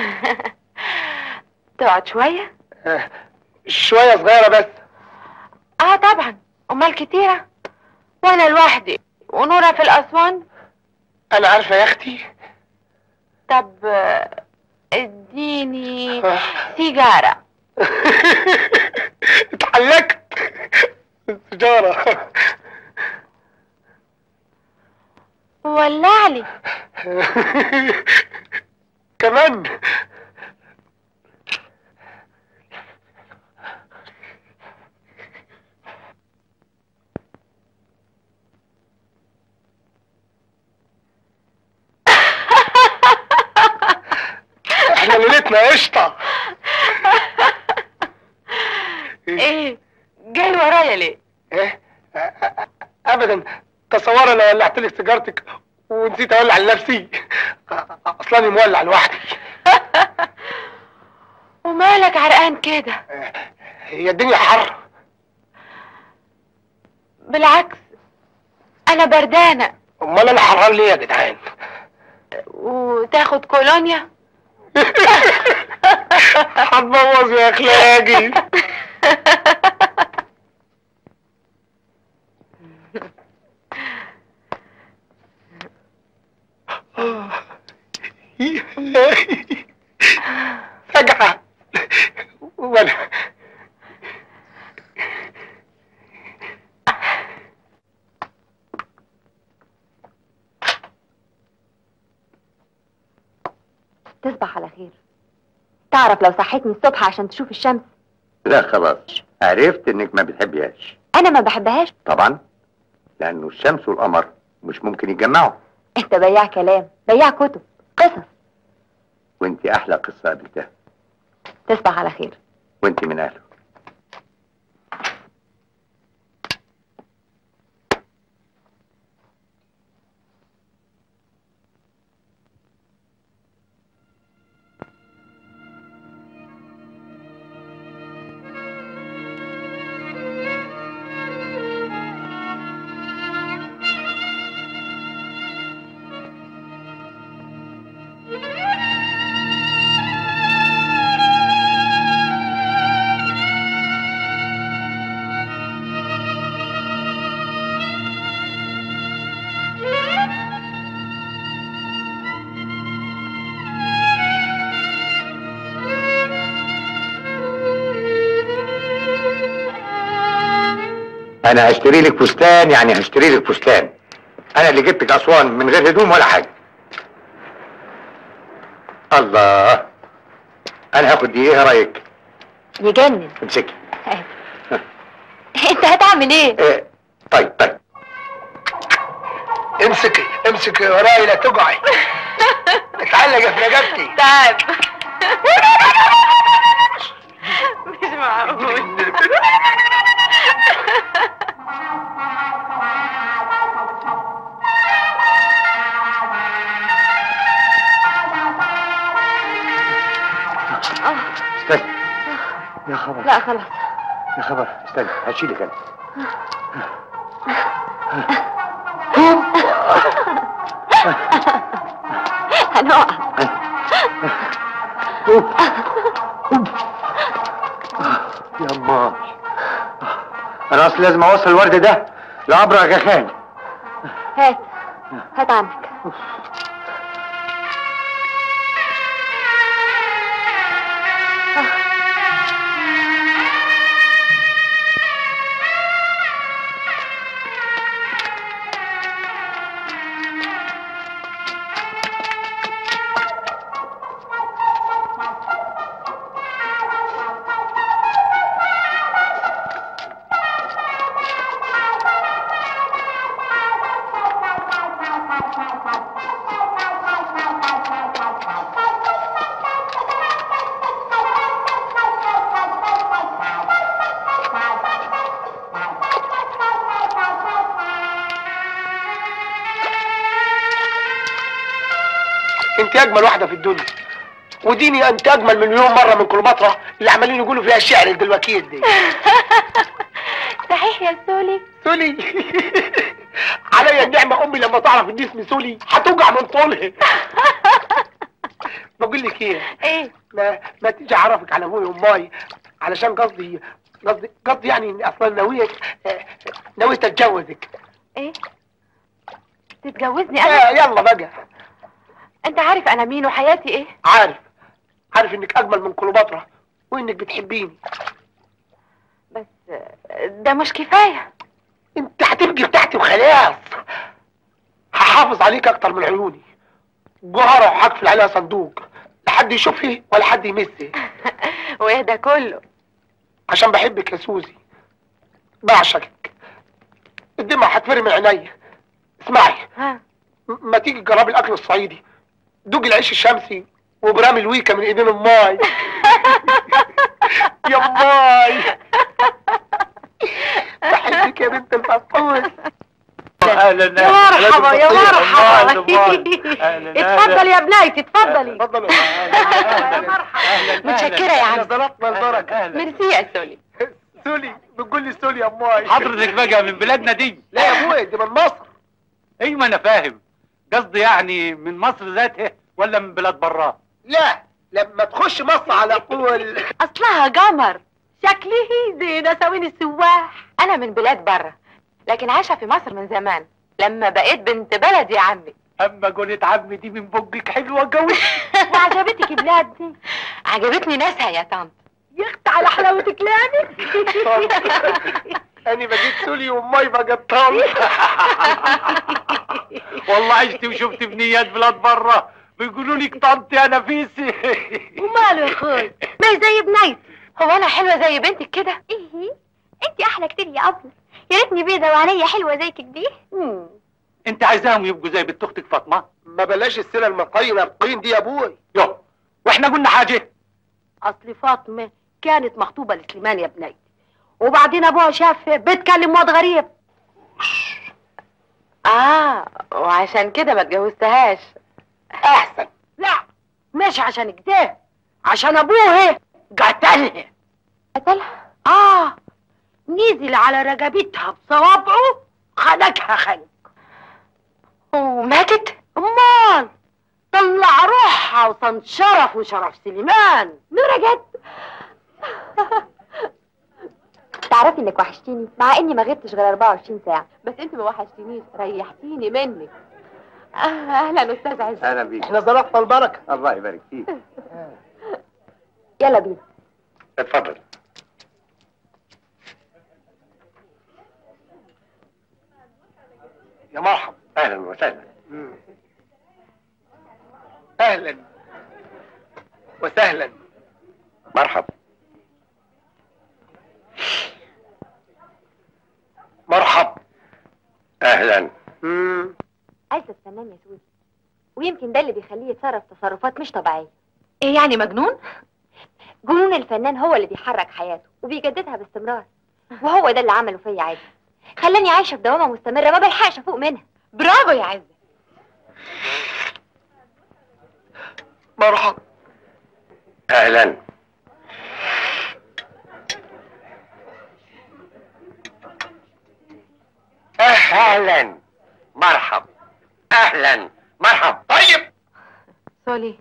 Speaker 9: تقعد شوية
Speaker 11: آه، شويه صغيره بس
Speaker 9: اه طبعا امال كتيرة وانا لوحدي ونورة في الاسوان
Speaker 11: انا عارفه يا اختي
Speaker 9: طب آه، اديني سيجارة
Speaker 11: اتعلقت السيجاره
Speaker 9: ولع لي
Speaker 11: كمان احنا ليلتنا قشطه
Speaker 9: ايه جاي ورايا ليه
Speaker 11: ايه أ- أ- ابدا تصور انا ولعت لك سيجارتك ونسيت اولع لنفسي اصلا مولع لوحدي
Speaker 9: ومالك عرقان كده
Speaker 11: هي الدنيا حر
Speaker 9: بالعكس انا بردانة
Speaker 11: امال انا حران ليه يا جدعان
Speaker 9: وتاخد كولونيا
Speaker 11: هتبوظ يا اخلاقي فجعة وانا
Speaker 5: تصبح على خير تعرف لو صحيتني الصبح عشان تشوف الشمس
Speaker 14: لا خلاص عرفت انك ما بتحبيهاش
Speaker 5: انا ما بحبهاش
Speaker 14: طبعا لانه الشمس والقمر مش ممكن يتجمعوا
Speaker 5: انت بياع كلام بياع كتب قصص
Speaker 14: وانت احلى قصه قابلتها
Speaker 5: تصبح على خير
Speaker 14: وانت من اهله انا هشتري لك فستان يعني هشتري لك فستان انا اللي جبتك اسوان من غير هدوم ولا حاجه الله انا هاخد دي ايه رايك
Speaker 5: يجنن
Speaker 14: امسكي
Speaker 5: اهي
Speaker 6: انت هتعمل ايه
Speaker 14: إيه طيب طيب
Speaker 11: امسكي امسكي وراي لا تقعي اتعلق في رقبتي
Speaker 6: تعب مش معقول
Speaker 2: استنى يا خبر
Speaker 1: لا خلاص
Speaker 2: يا خبر استنى هشيلك انا
Speaker 1: هنقع
Speaker 2: يا الله انا اصلا لازم اوصل الورد ده لعبر غخان
Speaker 1: هات هات عنك
Speaker 11: انت اجمل واحده في الدنيا وديني انت اجمل مليون مره من كليوباترا اللي عمالين يقولوا فيها الشعر الدلوكيت دي
Speaker 6: صحيح يا سولي
Speaker 11: سولي عليا النعمه امي لما تعرف ان اسمي سولي هتوجع من طولها بقول لك ايه
Speaker 6: ايه
Speaker 11: ما ما تيجي اعرفك على ابويا وامي علشان قصدي قصدي قصدي يعني اني اصلا ناويه نويت اتجوزك
Speaker 6: ايه تتجوزني
Speaker 11: آه،
Speaker 6: انا
Speaker 11: يلا بقى
Speaker 6: انت عارف انا مين وحياتي ايه
Speaker 11: عارف عارف انك اجمل من كليوباترا وانك بتحبيني
Speaker 6: بس ده مش كفايه
Speaker 11: انت هتبقي بتاعتي وخلاص هحافظ عليك اكتر من عيوني جوهرة وهقفل عليها صندوق لا حد يشوفها ولا حد يمسها
Speaker 6: وايه ده كله
Speaker 11: عشان بحبك يا سوزي بعشقك الدمع هتفرق من عينيا اسمعي
Speaker 6: ها
Speaker 11: م- ما تيجي تجربي الاكل الصعيدي دوقي العيش الشمسي وبرام الويكا من ايدين اماي يا اماي بحبك يا بنت الفطوس
Speaker 2: اهلا
Speaker 8: يا مرحبا يا مرحبا
Speaker 2: أهلاً،
Speaker 8: اتفضل
Speaker 2: أهلاً.
Speaker 8: يا بنايتي اتفضلي
Speaker 11: اتفضلوا
Speaker 6: متشكرة يا عم
Speaker 11: نظرتنا البركة
Speaker 6: ميرسي يا سولي
Speaker 11: سولي بتقول لي سولي يا اماي
Speaker 12: حضرتك بقى من بلادنا دي
Speaker 11: لا يا ابويا دي من مصر
Speaker 12: ايوه انا فاهم قصدي يعني من مصر ذاتها ولا من بلاد براه
Speaker 11: لا لما تخش مصر على طول
Speaker 6: اصلها قمر شكله زي نساوين السواح انا من بلاد بره لكن عايشه في مصر من زمان لما بقيت بنت بلد يا عمي
Speaker 12: اما قولت عمي دي من بقك حلوه قوي
Speaker 6: وعجبتك بلاد دي عجبتني ناسها يا طنط
Speaker 8: يخت على حلاوة كلامك
Speaker 11: انا بقيت سولي وامي بقت طال
Speaker 12: والله عشت وشفت بنيات بلاد براه بيقولوا لك طنط يا نفيسي
Speaker 8: وماله يا اخوي ما هي زي بنيتي
Speaker 6: هو انا حلوه زي بنتك كده
Speaker 10: ايه انت احلى كتير يا ابله يا ريتني بيضه وعينيا حلوه زيك كده
Speaker 12: انت عايزاهم يبقوا زي بنت اختك فاطمه
Speaker 11: ما بلاش السيره المقيمه القين دي يا ابوي
Speaker 12: يو واحنا قلنا حاجه
Speaker 8: اصل فاطمه كانت مخطوبه لسليمان يا بنيتي وبعدين ابوها شاف بتكلم واد غريب
Speaker 6: اه وعشان كده ما اتجوزتهاش
Speaker 11: احسن
Speaker 8: لا مش عشان كده عشان ابوها قتلها
Speaker 6: قتلها
Speaker 8: اه نزل على رقبتها بصوابعه خنقها خنق
Speaker 6: وماتت
Speaker 8: امال طلع روحها وصن شرف وشرف سليمان
Speaker 1: نورة جد تعرفي انك وحشتيني مع اني ما غبتش غير 24 ساعة
Speaker 6: بس انت ما وحشتنيش ريحتيني منك آه، اهلا استاذ عز
Speaker 2: اهلا بيك
Speaker 11: احنا ضربنا البركه
Speaker 2: الله يبارك فيك
Speaker 1: يلا بينا
Speaker 14: اتفضل
Speaker 11: يا مرحبا
Speaker 14: اهلا وسهلا
Speaker 11: اهلا وسهلا
Speaker 14: مرحب اهلا
Speaker 5: عايزه الفنان يا سودي ويمكن ده اللي بيخليه يتصرف تصرفات مش طبيعيه
Speaker 9: ايه يعني مجنون
Speaker 5: جنون الفنان هو اللي بيحرك حياته وبيجددها باستمرار وهو ده اللي عمله فيا عادي خلاني عايشه في دوامه مستمره ما بلحقش افوق منها
Speaker 9: برافو يا عزه
Speaker 14: مرحبا اهلا اهلا مرحب اهلا مرحب طيب
Speaker 9: سولي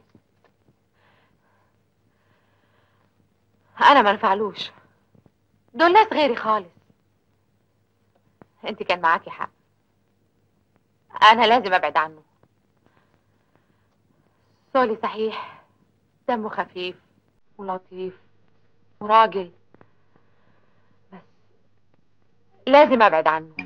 Speaker 9: انا ما نفعلوش دول ناس غيري خالص انت كان معاكي حق انا لازم ابعد عنه سولي صحيح دمه خفيف ولطيف وراجل بس لازم ابعد عنه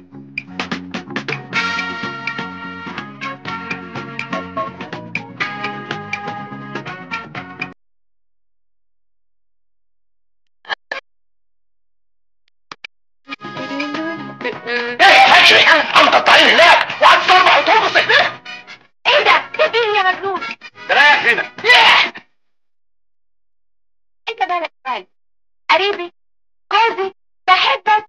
Speaker 11: ايه هاتشي عم تقطعين هناك وعم تربح وترقص هناك
Speaker 9: ايه ده؟ ده ايه يا مجنون؟
Speaker 11: ده رايح هنا
Speaker 9: انت مالك مالي قريبي جوزي بحبك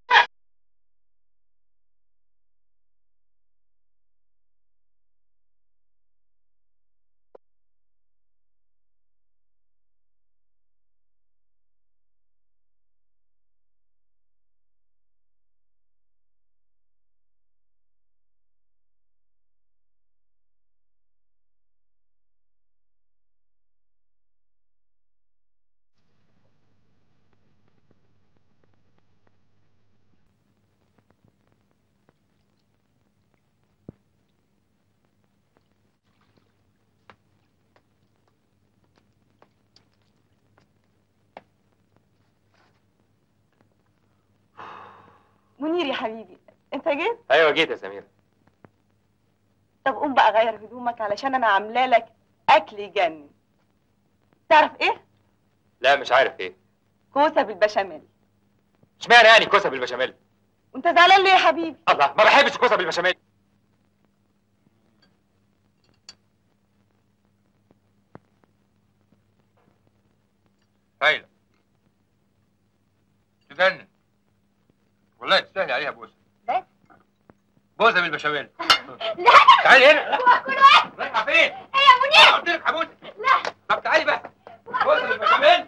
Speaker 6: منير يا حبيبي انت جيت
Speaker 7: ايوه جيت يا سمير
Speaker 6: طب قوم بقى غير هدومك علشان انا عامله لك اكل يجنن تعرف ايه
Speaker 7: لا مش عارف ايه
Speaker 6: كوسه بالبشاميل
Speaker 7: اشمعنى يعني كوسه بالبشاميل
Speaker 6: وانت زعلان ليه يا حبيبي
Speaker 7: الله ما بحبش الكوسه بالبشاميل هايله تجنن والله تستاهلي عليها بوسه
Speaker 5: بس
Speaker 7: بوسه بالبشاميل
Speaker 5: لا
Speaker 7: تعالي هنا لا
Speaker 5: كل واحد
Speaker 7: رايحه فين؟
Speaker 5: ايه يا منير
Speaker 7: قلت لك هبوسك
Speaker 5: لا
Speaker 7: طب تعالي بس بوسه بالبشاميل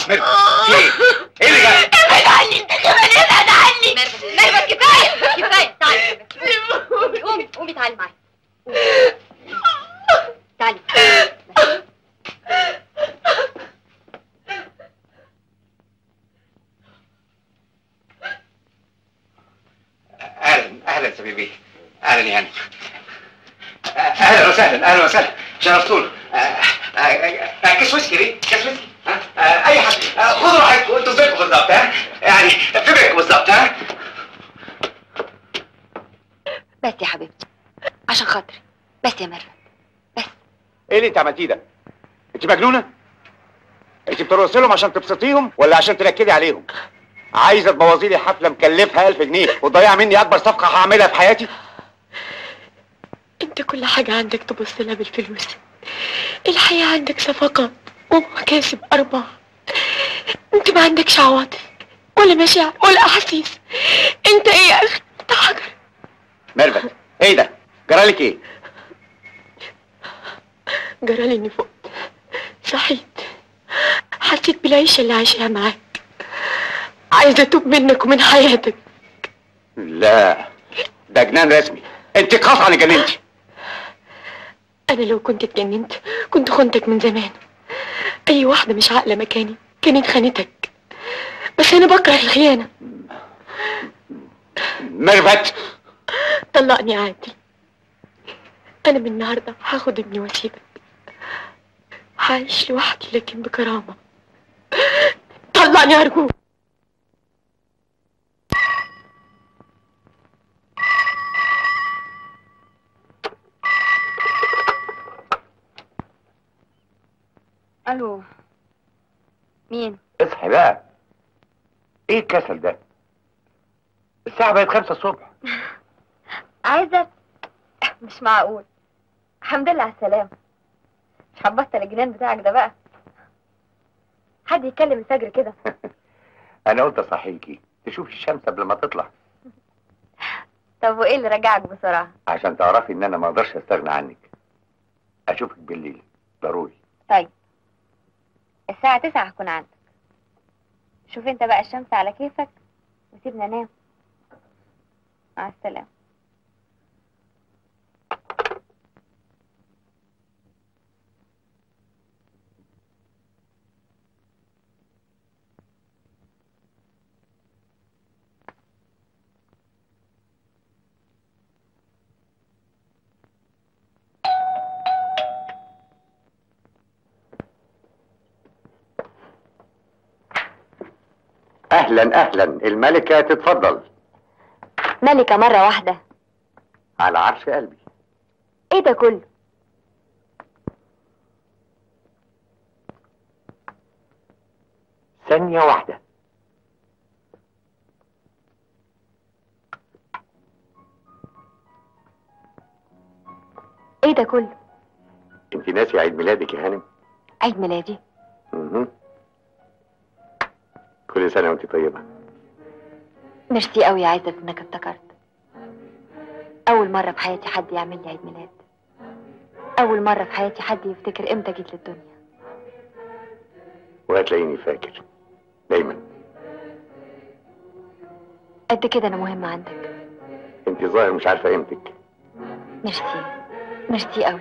Speaker 2: ميرفت في ايه؟ ايه اللي جاي؟
Speaker 3: ابعد عني انت كمان ابعد عني ميرفت كفايه كفايه تعالي قومي قومي قومي تعالي معايا تعالي
Speaker 2: اهلا اهلا سمير بيه اهلا يا هاني اهلا وسهلا اهلا وسهلا شرفتونا آه، آه، آه، كاس ويسكي ليه؟ كاس ويسكي ها؟ آه، اي حد آه، خدوا راحتكم انتوا في بيتكم بالظبط ها؟ يعني في بيتكم بالظبط ها؟
Speaker 5: بس يا حبيبتي عشان خاطري بس يا ميرفت
Speaker 2: ايه اللي انت عملتيه ده؟ انت مجنونه؟ انت بترقصي لهم عشان تبسطيهم ولا عشان تنكدي عليهم؟ عايزه تبوظي لي حفله مكلفها 1000 جنيه وتضيعي مني اكبر صفقه هعملها في حياتي؟
Speaker 15: انت كل حاجة عندك تبص لها بالفلوس الحياة عندك صفقات ومكاسب أرباح انت ما عندكش عواطف ولا مشاعر ولا أحاسيس انت ايه يا أخي انت حجر
Speaker 2: ميرفت ايه ده؟ جرالك ايه؟
Speaker 15: جرالي اني فقت صحيت حسيت بالعيشة اللي عايشها معاك عايزة اتوب منك ومن حياتك
Speaker 2: لا ده جنان رسمي انت قطعا اتجننتي
Speaker 15: انا لو كنت اتجننت كنت خنتك من زمان اي واحدة مش عاقلة مكاني كانت خانتك بس انا بكره الخيانة
Speaker 2: ميرفت
Speaker 15: طلقني يا عادل انا من النهارده هاخد ابني واسيبك هعيش لوحدي لكن بكرامة طلقني ارجوك
Speaker 5: الو مين
Speaker 2: اصحي بقى ايه الكسل ده؟ الساعة بقت خمسة الصبح
Speaker 5: عايزة مش معقول الحمد لله على السلامة مش هتبطل الجنان بتاعك ده بقى حد يتكلم الفجر كده
Speaker 2: انا قلت اصحيكي تشوفي الشمس قبل ما تطلع
Speaker 5: طب وايه اللي رجعك بسرعة
Speaker 2: عشان تعرفي ان انا ما اقدرش استغنى عنك اشوفك بالليل ضروري
Speaker 5: طيب الساعة تسعة هكون عندك شوف انت بقى الشمس على كيفك وسيبنا انام مع السلامة
Speaker 14: اهلا اهلا الملكة تتفضل
Speaker 5: ملكة مرة واحدة
Speaker 14: على عرش قلبي
Speaker 5: ايه ده كله
Speaker 14: ثانية واحدة
Speaker 5: ايه ده كله
Speaker 14: انت ناسي عيد ميلادك يا هانم
Speaker 5: عيد ميلادي
Speaker 14: مهم. كل سنة وانت طيبة
Speaker 5: ميرسي قوي يا عزت انك افتكرت اول مرة في حياتي حد يعمل لي عيد ميلاد اول مرة في حياتي حد يفتكر امتى جيت للدنيا
Speaker 14: وهتلاقيني فاكر دايما
Speaker 5: قد كده انا مهمة عندك
Speaker 14: انت ظاهر مش عارفة قيمتك
Speaker 5: ميرسي ميرسي قوي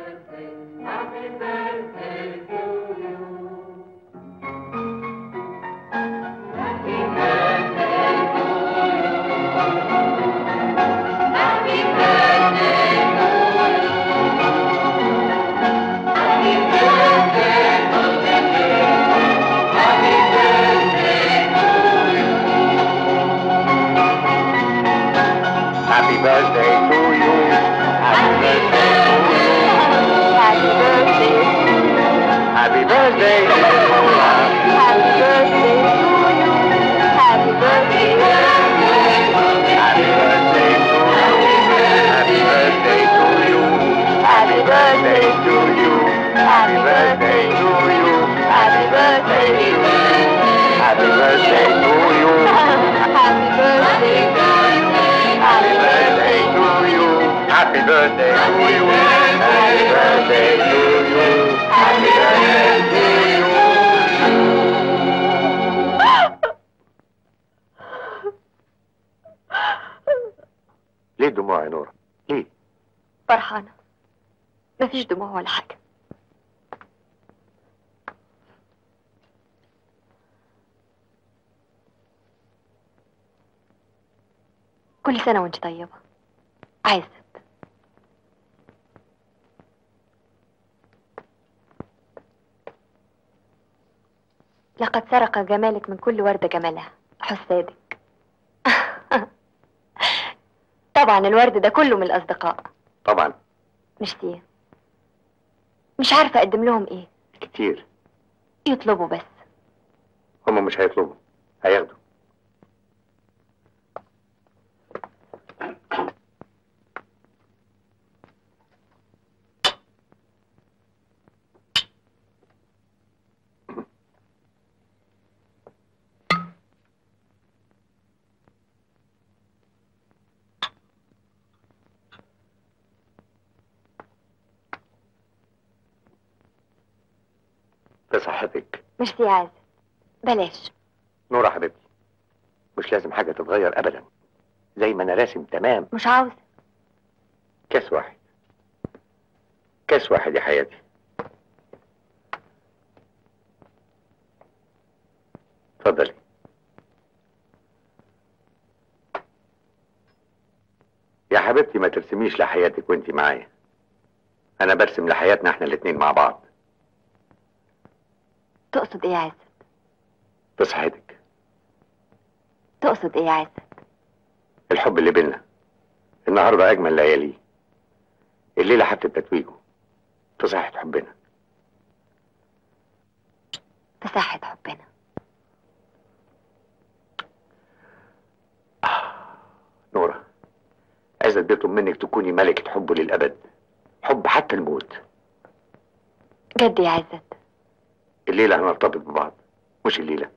Speaker 14: Happy birthday to you. Happy birthday to you.
Speaker 3: Happy birthday.
Speaker 14: Happy birthday.
Speaker 3: Happy birthday to you. Happy birthday.
Speaker 14: Happy birthday to you. Happy birthday to you. Happy birthday to you. Happy birthday to you. Happy birthday to you.
Speaker 3: Happy birthday to you.
Speaker 14: Happy birthday to you. Happy birthday to you. Happy birthday to you. Happy birthday to you. ليه الدموع يا نورة ليه
Speaker 5: فرحانة مفيش دموع ولا حاجة كل سنة وانت طيبة عايزة لقد سرق جمالك من كل وردة جمالها حسادك طبعا الورد ده كله من الأصدقاء
Speaker 14: طبعا
Speaker 5: ميرسي مش عارفة أقدم لهم إيه
Speaker 14: كتير
Speaker 5: يطلبوا بس
Speaker 14: هما مش هيطلبوا هياخدوا بصحتك
Speaker 5: ميرسي يا عازة بلاش
Speaker 14: نورة حبيبتي مش لازم حاجة تتغير أبدا زي ما أنا راسم تمام
Speaker 5: مش عاوز
Speaker 14: كاس واحد كاس واحد يا حياتي اتفضلي يا حبيبتي ما ترسميش لحياتك وانتي معايا انا برسم لحياتنا احنا الاتنين مع بعض
Speaker 5: تقصد إيه يا عازة
Speaker 14: بصحتك
Speaker 5: تقصد إيه يا عازة
Speaker 14: الحب اللي بينا النهارده اجمل لياليه الليله حتى تتويجه في صحه حبنا
Speaker 5: في صحة حبنا
Speaker 14: نورة عايز اديته منك تكوني ملكة حبه للأبد حب حتى الموت
Speaker 5: جد يا عزت
Speaker 14: الليلة هنرتبط ببعض مش الليلة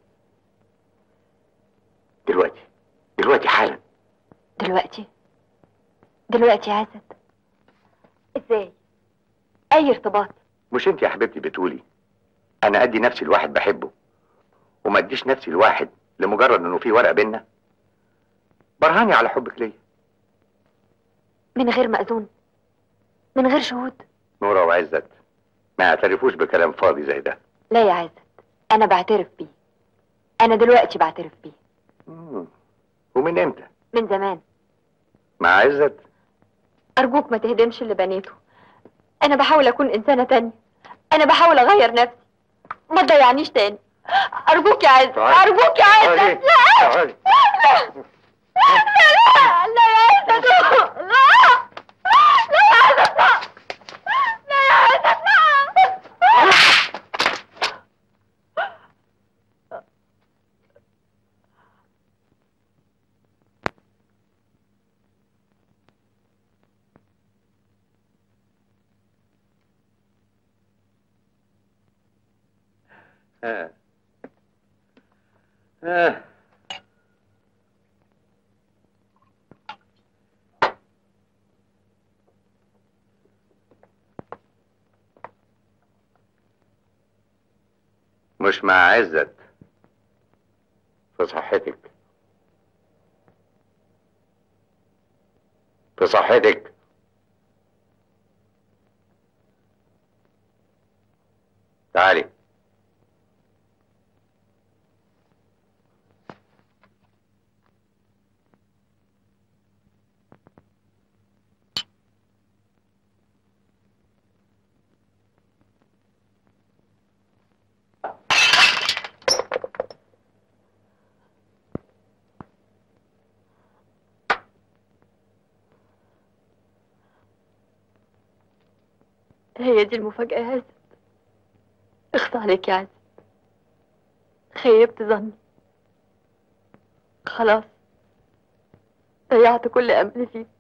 Speaker 14: دلوقتي دلوقتي حالا
Speaker 5: دلوقتي دلوقتي يا عزت ازاي اي ارتباط
Speaker 14: مش انت يا حبيبتي بتقولي انا ادي نفسي لواحد بحبه وما اديش نفسي لواحد لمجرد انه في ورقه بينا برهاني على حبك ليا
Speaker 5: من غير مأذون من غير شهود
Speaker 14: نورة وعزت ما يعترفوش بكلام فاضي زي ده
Speaker 5: لا يا عزت انا بعترف بيه انا دلوقتي بعترف بيه
Speaker 14: مم. ومن امتى
Speaker 5: من زمان
Speaker 14: مع عزت
Speaker 5: ارجوك ما تهدمش اللي بنيته انا بحاول اكون انسانة تانية انا بحاول اغير نفسي ما تضيعنيش تاني ارجوك يا عزت
Speaker 14: تعالي.
Speaker 5: ارجوك يا عزت
Speaker 14: تعالي.
Speaker 5: لا
Speaker 14: تعالي.
Speaker 5: لا لا لا يا عزت لا لا يا عزت لا لا يا عزت لا
Speaker 14: ها ها مش مع عزت في صحتك في صحتك تعالي
Speaker 5: هي دي المفاجأة يا عزت اخصى عليك يا عزت خيبت ظني خلاص ضيعت كل أملي فيك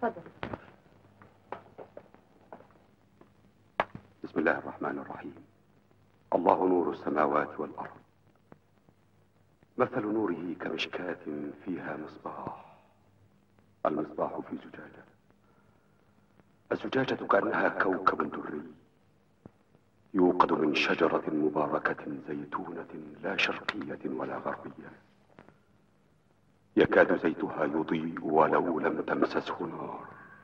Speaker 1: اتفضل
Speaker 4: بسم الله الرحمن الرحيم الله نور السماوات والأرض مثل نوره كمشكاة فيها مصباح المصباح في زجاجة الزجاجة كأنها كوكب دري يوقد من شجرة مباركة زيتونة لا شرقية ولا غربية يكاد زيتها يضيء ولو لم تمسسه نار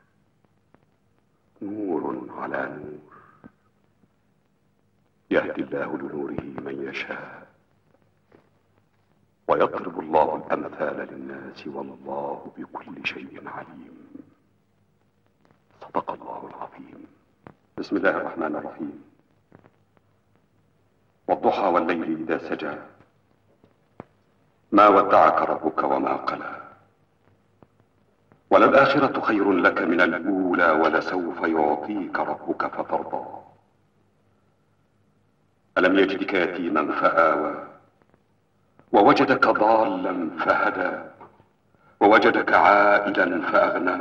Speaker 4: نور على نور يهدي الله لنوره من يشاء ويضرب الله الأمثال للناس والله بكل شيء عليم صدق الله العظيم بسم الله الرحمن الرحيم والضحى والليل إذا سجى ما ودعك ربك وما قلى وللآخرة خير لك من الأولى ولسوف يعطيك ربك فترضى ألم يجدك يتيما فآوى ووجدك ضالا فهدى ووجدك عائلا فأغنى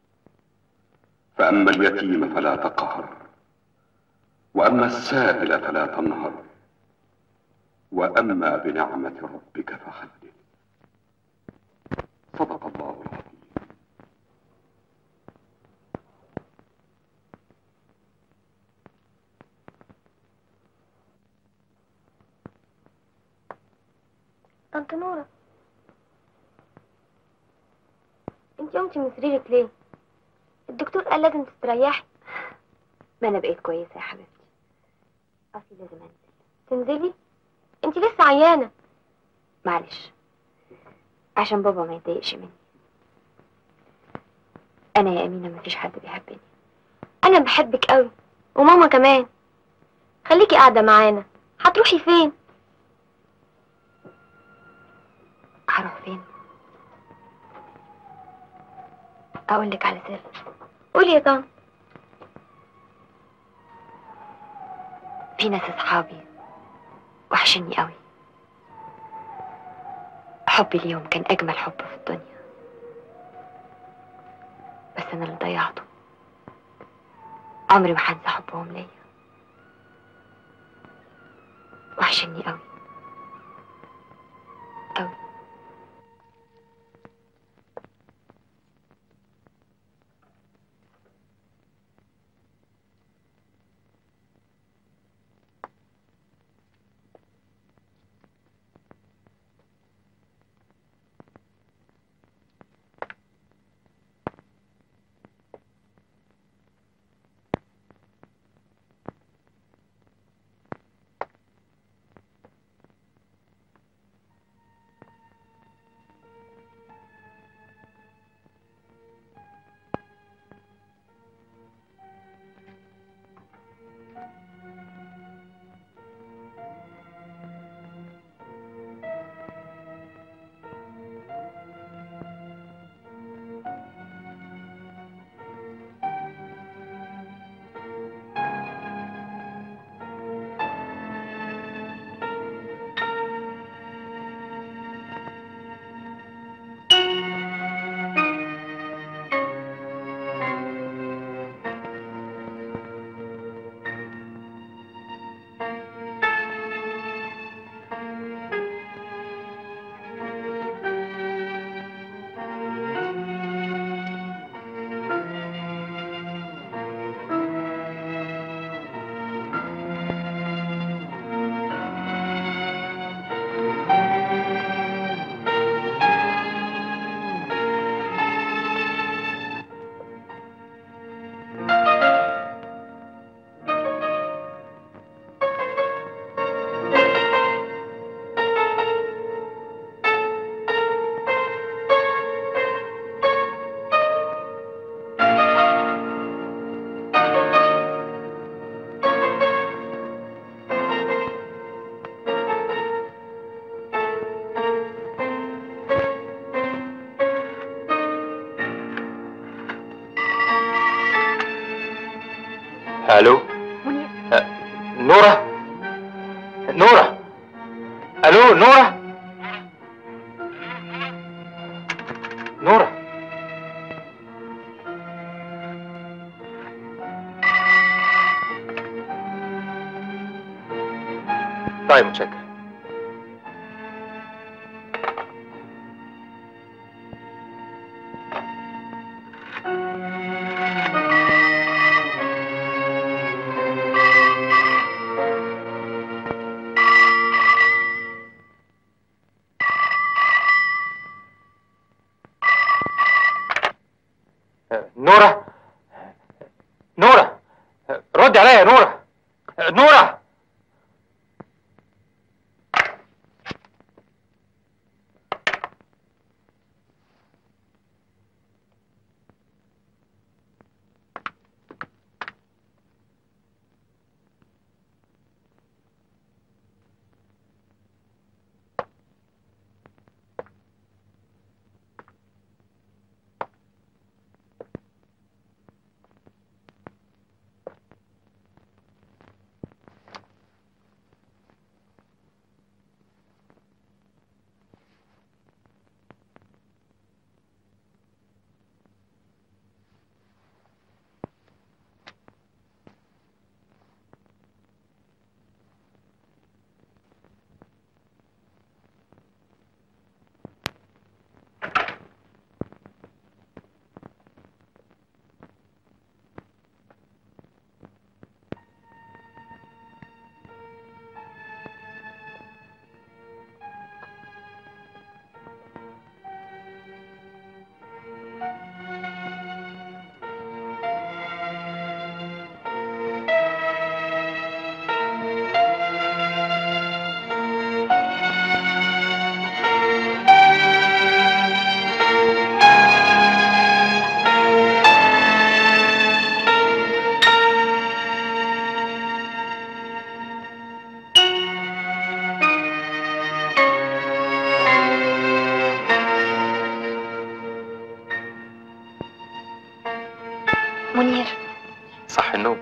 Speaker 4: فأما اليتيم فلا تقهر وأما السائل فلا تنهر وأما بنعمة ربك فحدث صدق الله العظيم
Speaker 3: طنط نورة انت قمتي من سريرك ليه؟ الدكتور قال لازم تستريحي
Speaker 1: ما انا بقيت كويسه يا حبيبتي اصلي لازم انزل
Speaker 3: تنزلي؟ انت لسه عيانة
Speaker 1: معلش عشان بابا ما يتضايقش مني انا يا امينه مفيش حد بيحبني
Speaker 3: انا بحبك قوي وماما كمان خليكي قاعدة معانا هتروحي فين؟
Speaker 1: هروح فين اقول لك على سر
Speaker 3: قولي يا طنط
Speaker 1: في ناس اصحابي وحشني قوي حبي ليهم كان اجمل حب في الدنيا بس انا اللي ضيعته عمري ما هنسى حبهم ليا وحشني قوي قوي
Speaker 7: الو أه، نورة نورة الو نورة نورة طيب متشكر نورة نورة ردي عليا يا نورة نورة
Speaker 5: منير
Speaker 7: صح النوم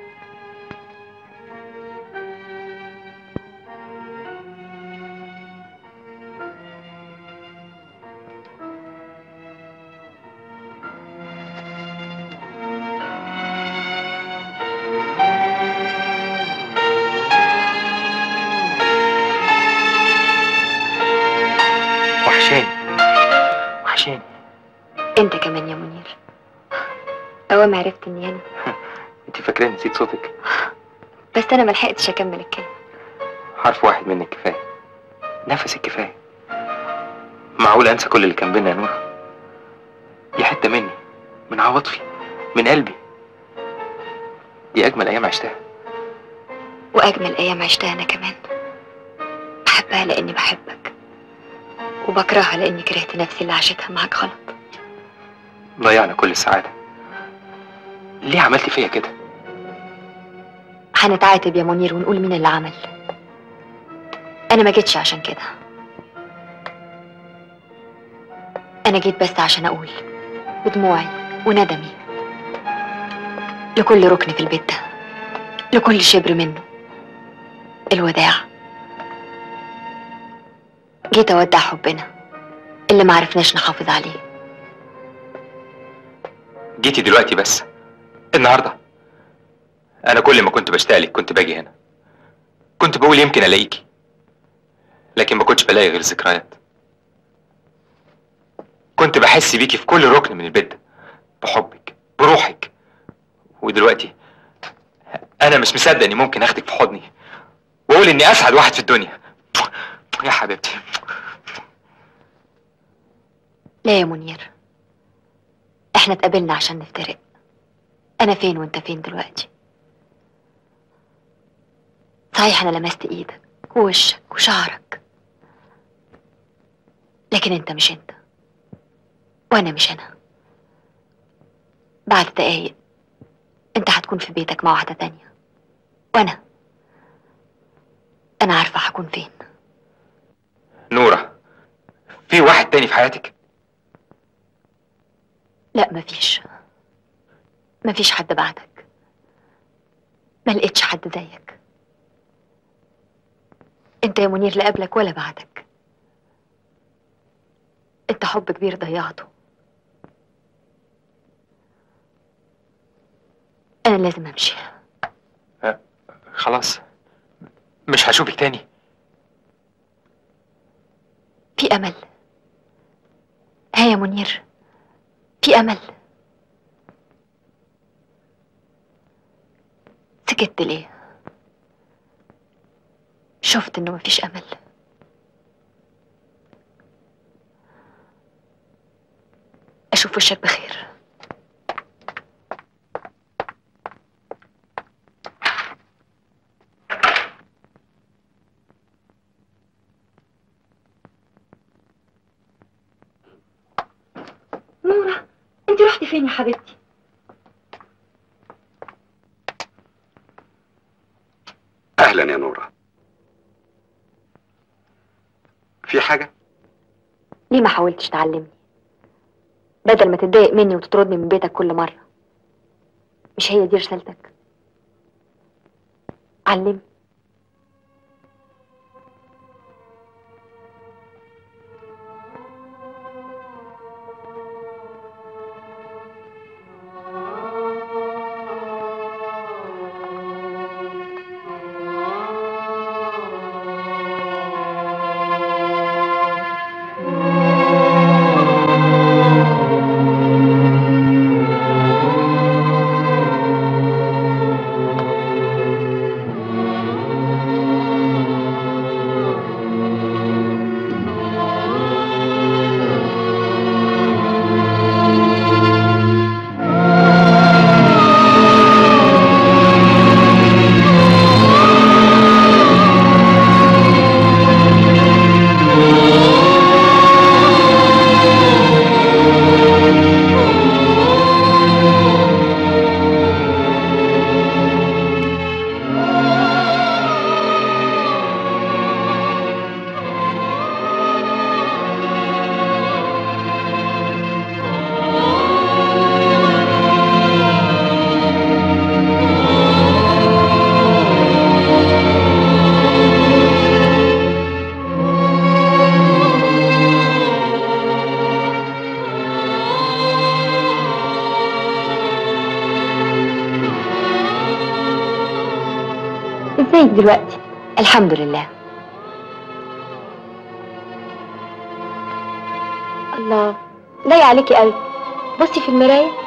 Speaker 7: وحشاني وحشاني
Speaker 5: انت كمان يا منير اول ما عرفت اني انا
Speaker 7: انت فاكراني نسيت صوتك
Speaker 5: بس انا ملحقتش اكمل الكلمه
Speaker 7: حرف واحد منك كفايه نفسك كفايه معقول انسى كل اللي كان بينا يا نورة دي حته مني من عواطفي من قلبي دي اجمل ايام عشتها
Speaker 5: واجمل ايام عشتها انا كمان بحبها لاني بحبك وبكرهها لاني كرهت نفسي اللي عاشتها معاك غلط
Speaker 7: ضيعنا كل السعاده ليه عملتي فيا كده
Speaker 5: هنتعاتب يا منير ونقول مين اللي عمل انا ما جيتش عشان كده انا جيت بس عشان اقول بدموعي وندمي لكل ركن في البيت ده لكل شبر منه الوداع جيت اودع حبنا اللي ما عرفناش نحافظ عليه
Speaker 7: جيتي دلوقتي بس النهارده انا كل ما كنت بشتاق لك كنت باجي هنا كنت بقول يمكن الاقيكي لكن ما كنتش بلاقي غير ذكريات كنت بحس بيكي في كل ركن من البيت ده بحبك بروحك ودلوقتي انا مش مصدق اني ممكن اخدك في حضني واقول اني اسعد واحد في الدنيا يا حبيبتي
Speaker 5: لا يا منير احنا اتقابلنا عشان نفترق انا فين وانت فين دلوقتي صحيح انا لمست ايدك ووشك وشعرك لكن انت مش انت وانا مش انا بعد دقايق انت هتكون في بيتك مع واحدة تانية وانا انا عارفة هكون فين
Speaker 7: نورة في واحد تاني في حياتك
Speaker 5: لا مفيش مفيش حد بعدك ما لقيتش حد زيك انت يا منير لا قبلك ولا بعدك انت حب كبير ضيعته انا لازم امشي
Speaker 7: خلاص مش هشوفك تاني
Speaker 5: في امل ها يا منير في امل سكت ليه شفت انه مفيش امل اشوف وشك بخير
Speaker 6: نورة انت رحتي فين يا حبيبتي
Speaker 4: اهلا يا نورة في حاجة
Speaker 1: ليه ما حاولتش تعلمني بدل ما تتضايق مني وتطردني من بيتك كل مرة مش هي دي رسالتك علمني ازيك دلوقتي الحمد لله
Speaker 10: الله ضايق عليكي قوي بصي في المرايه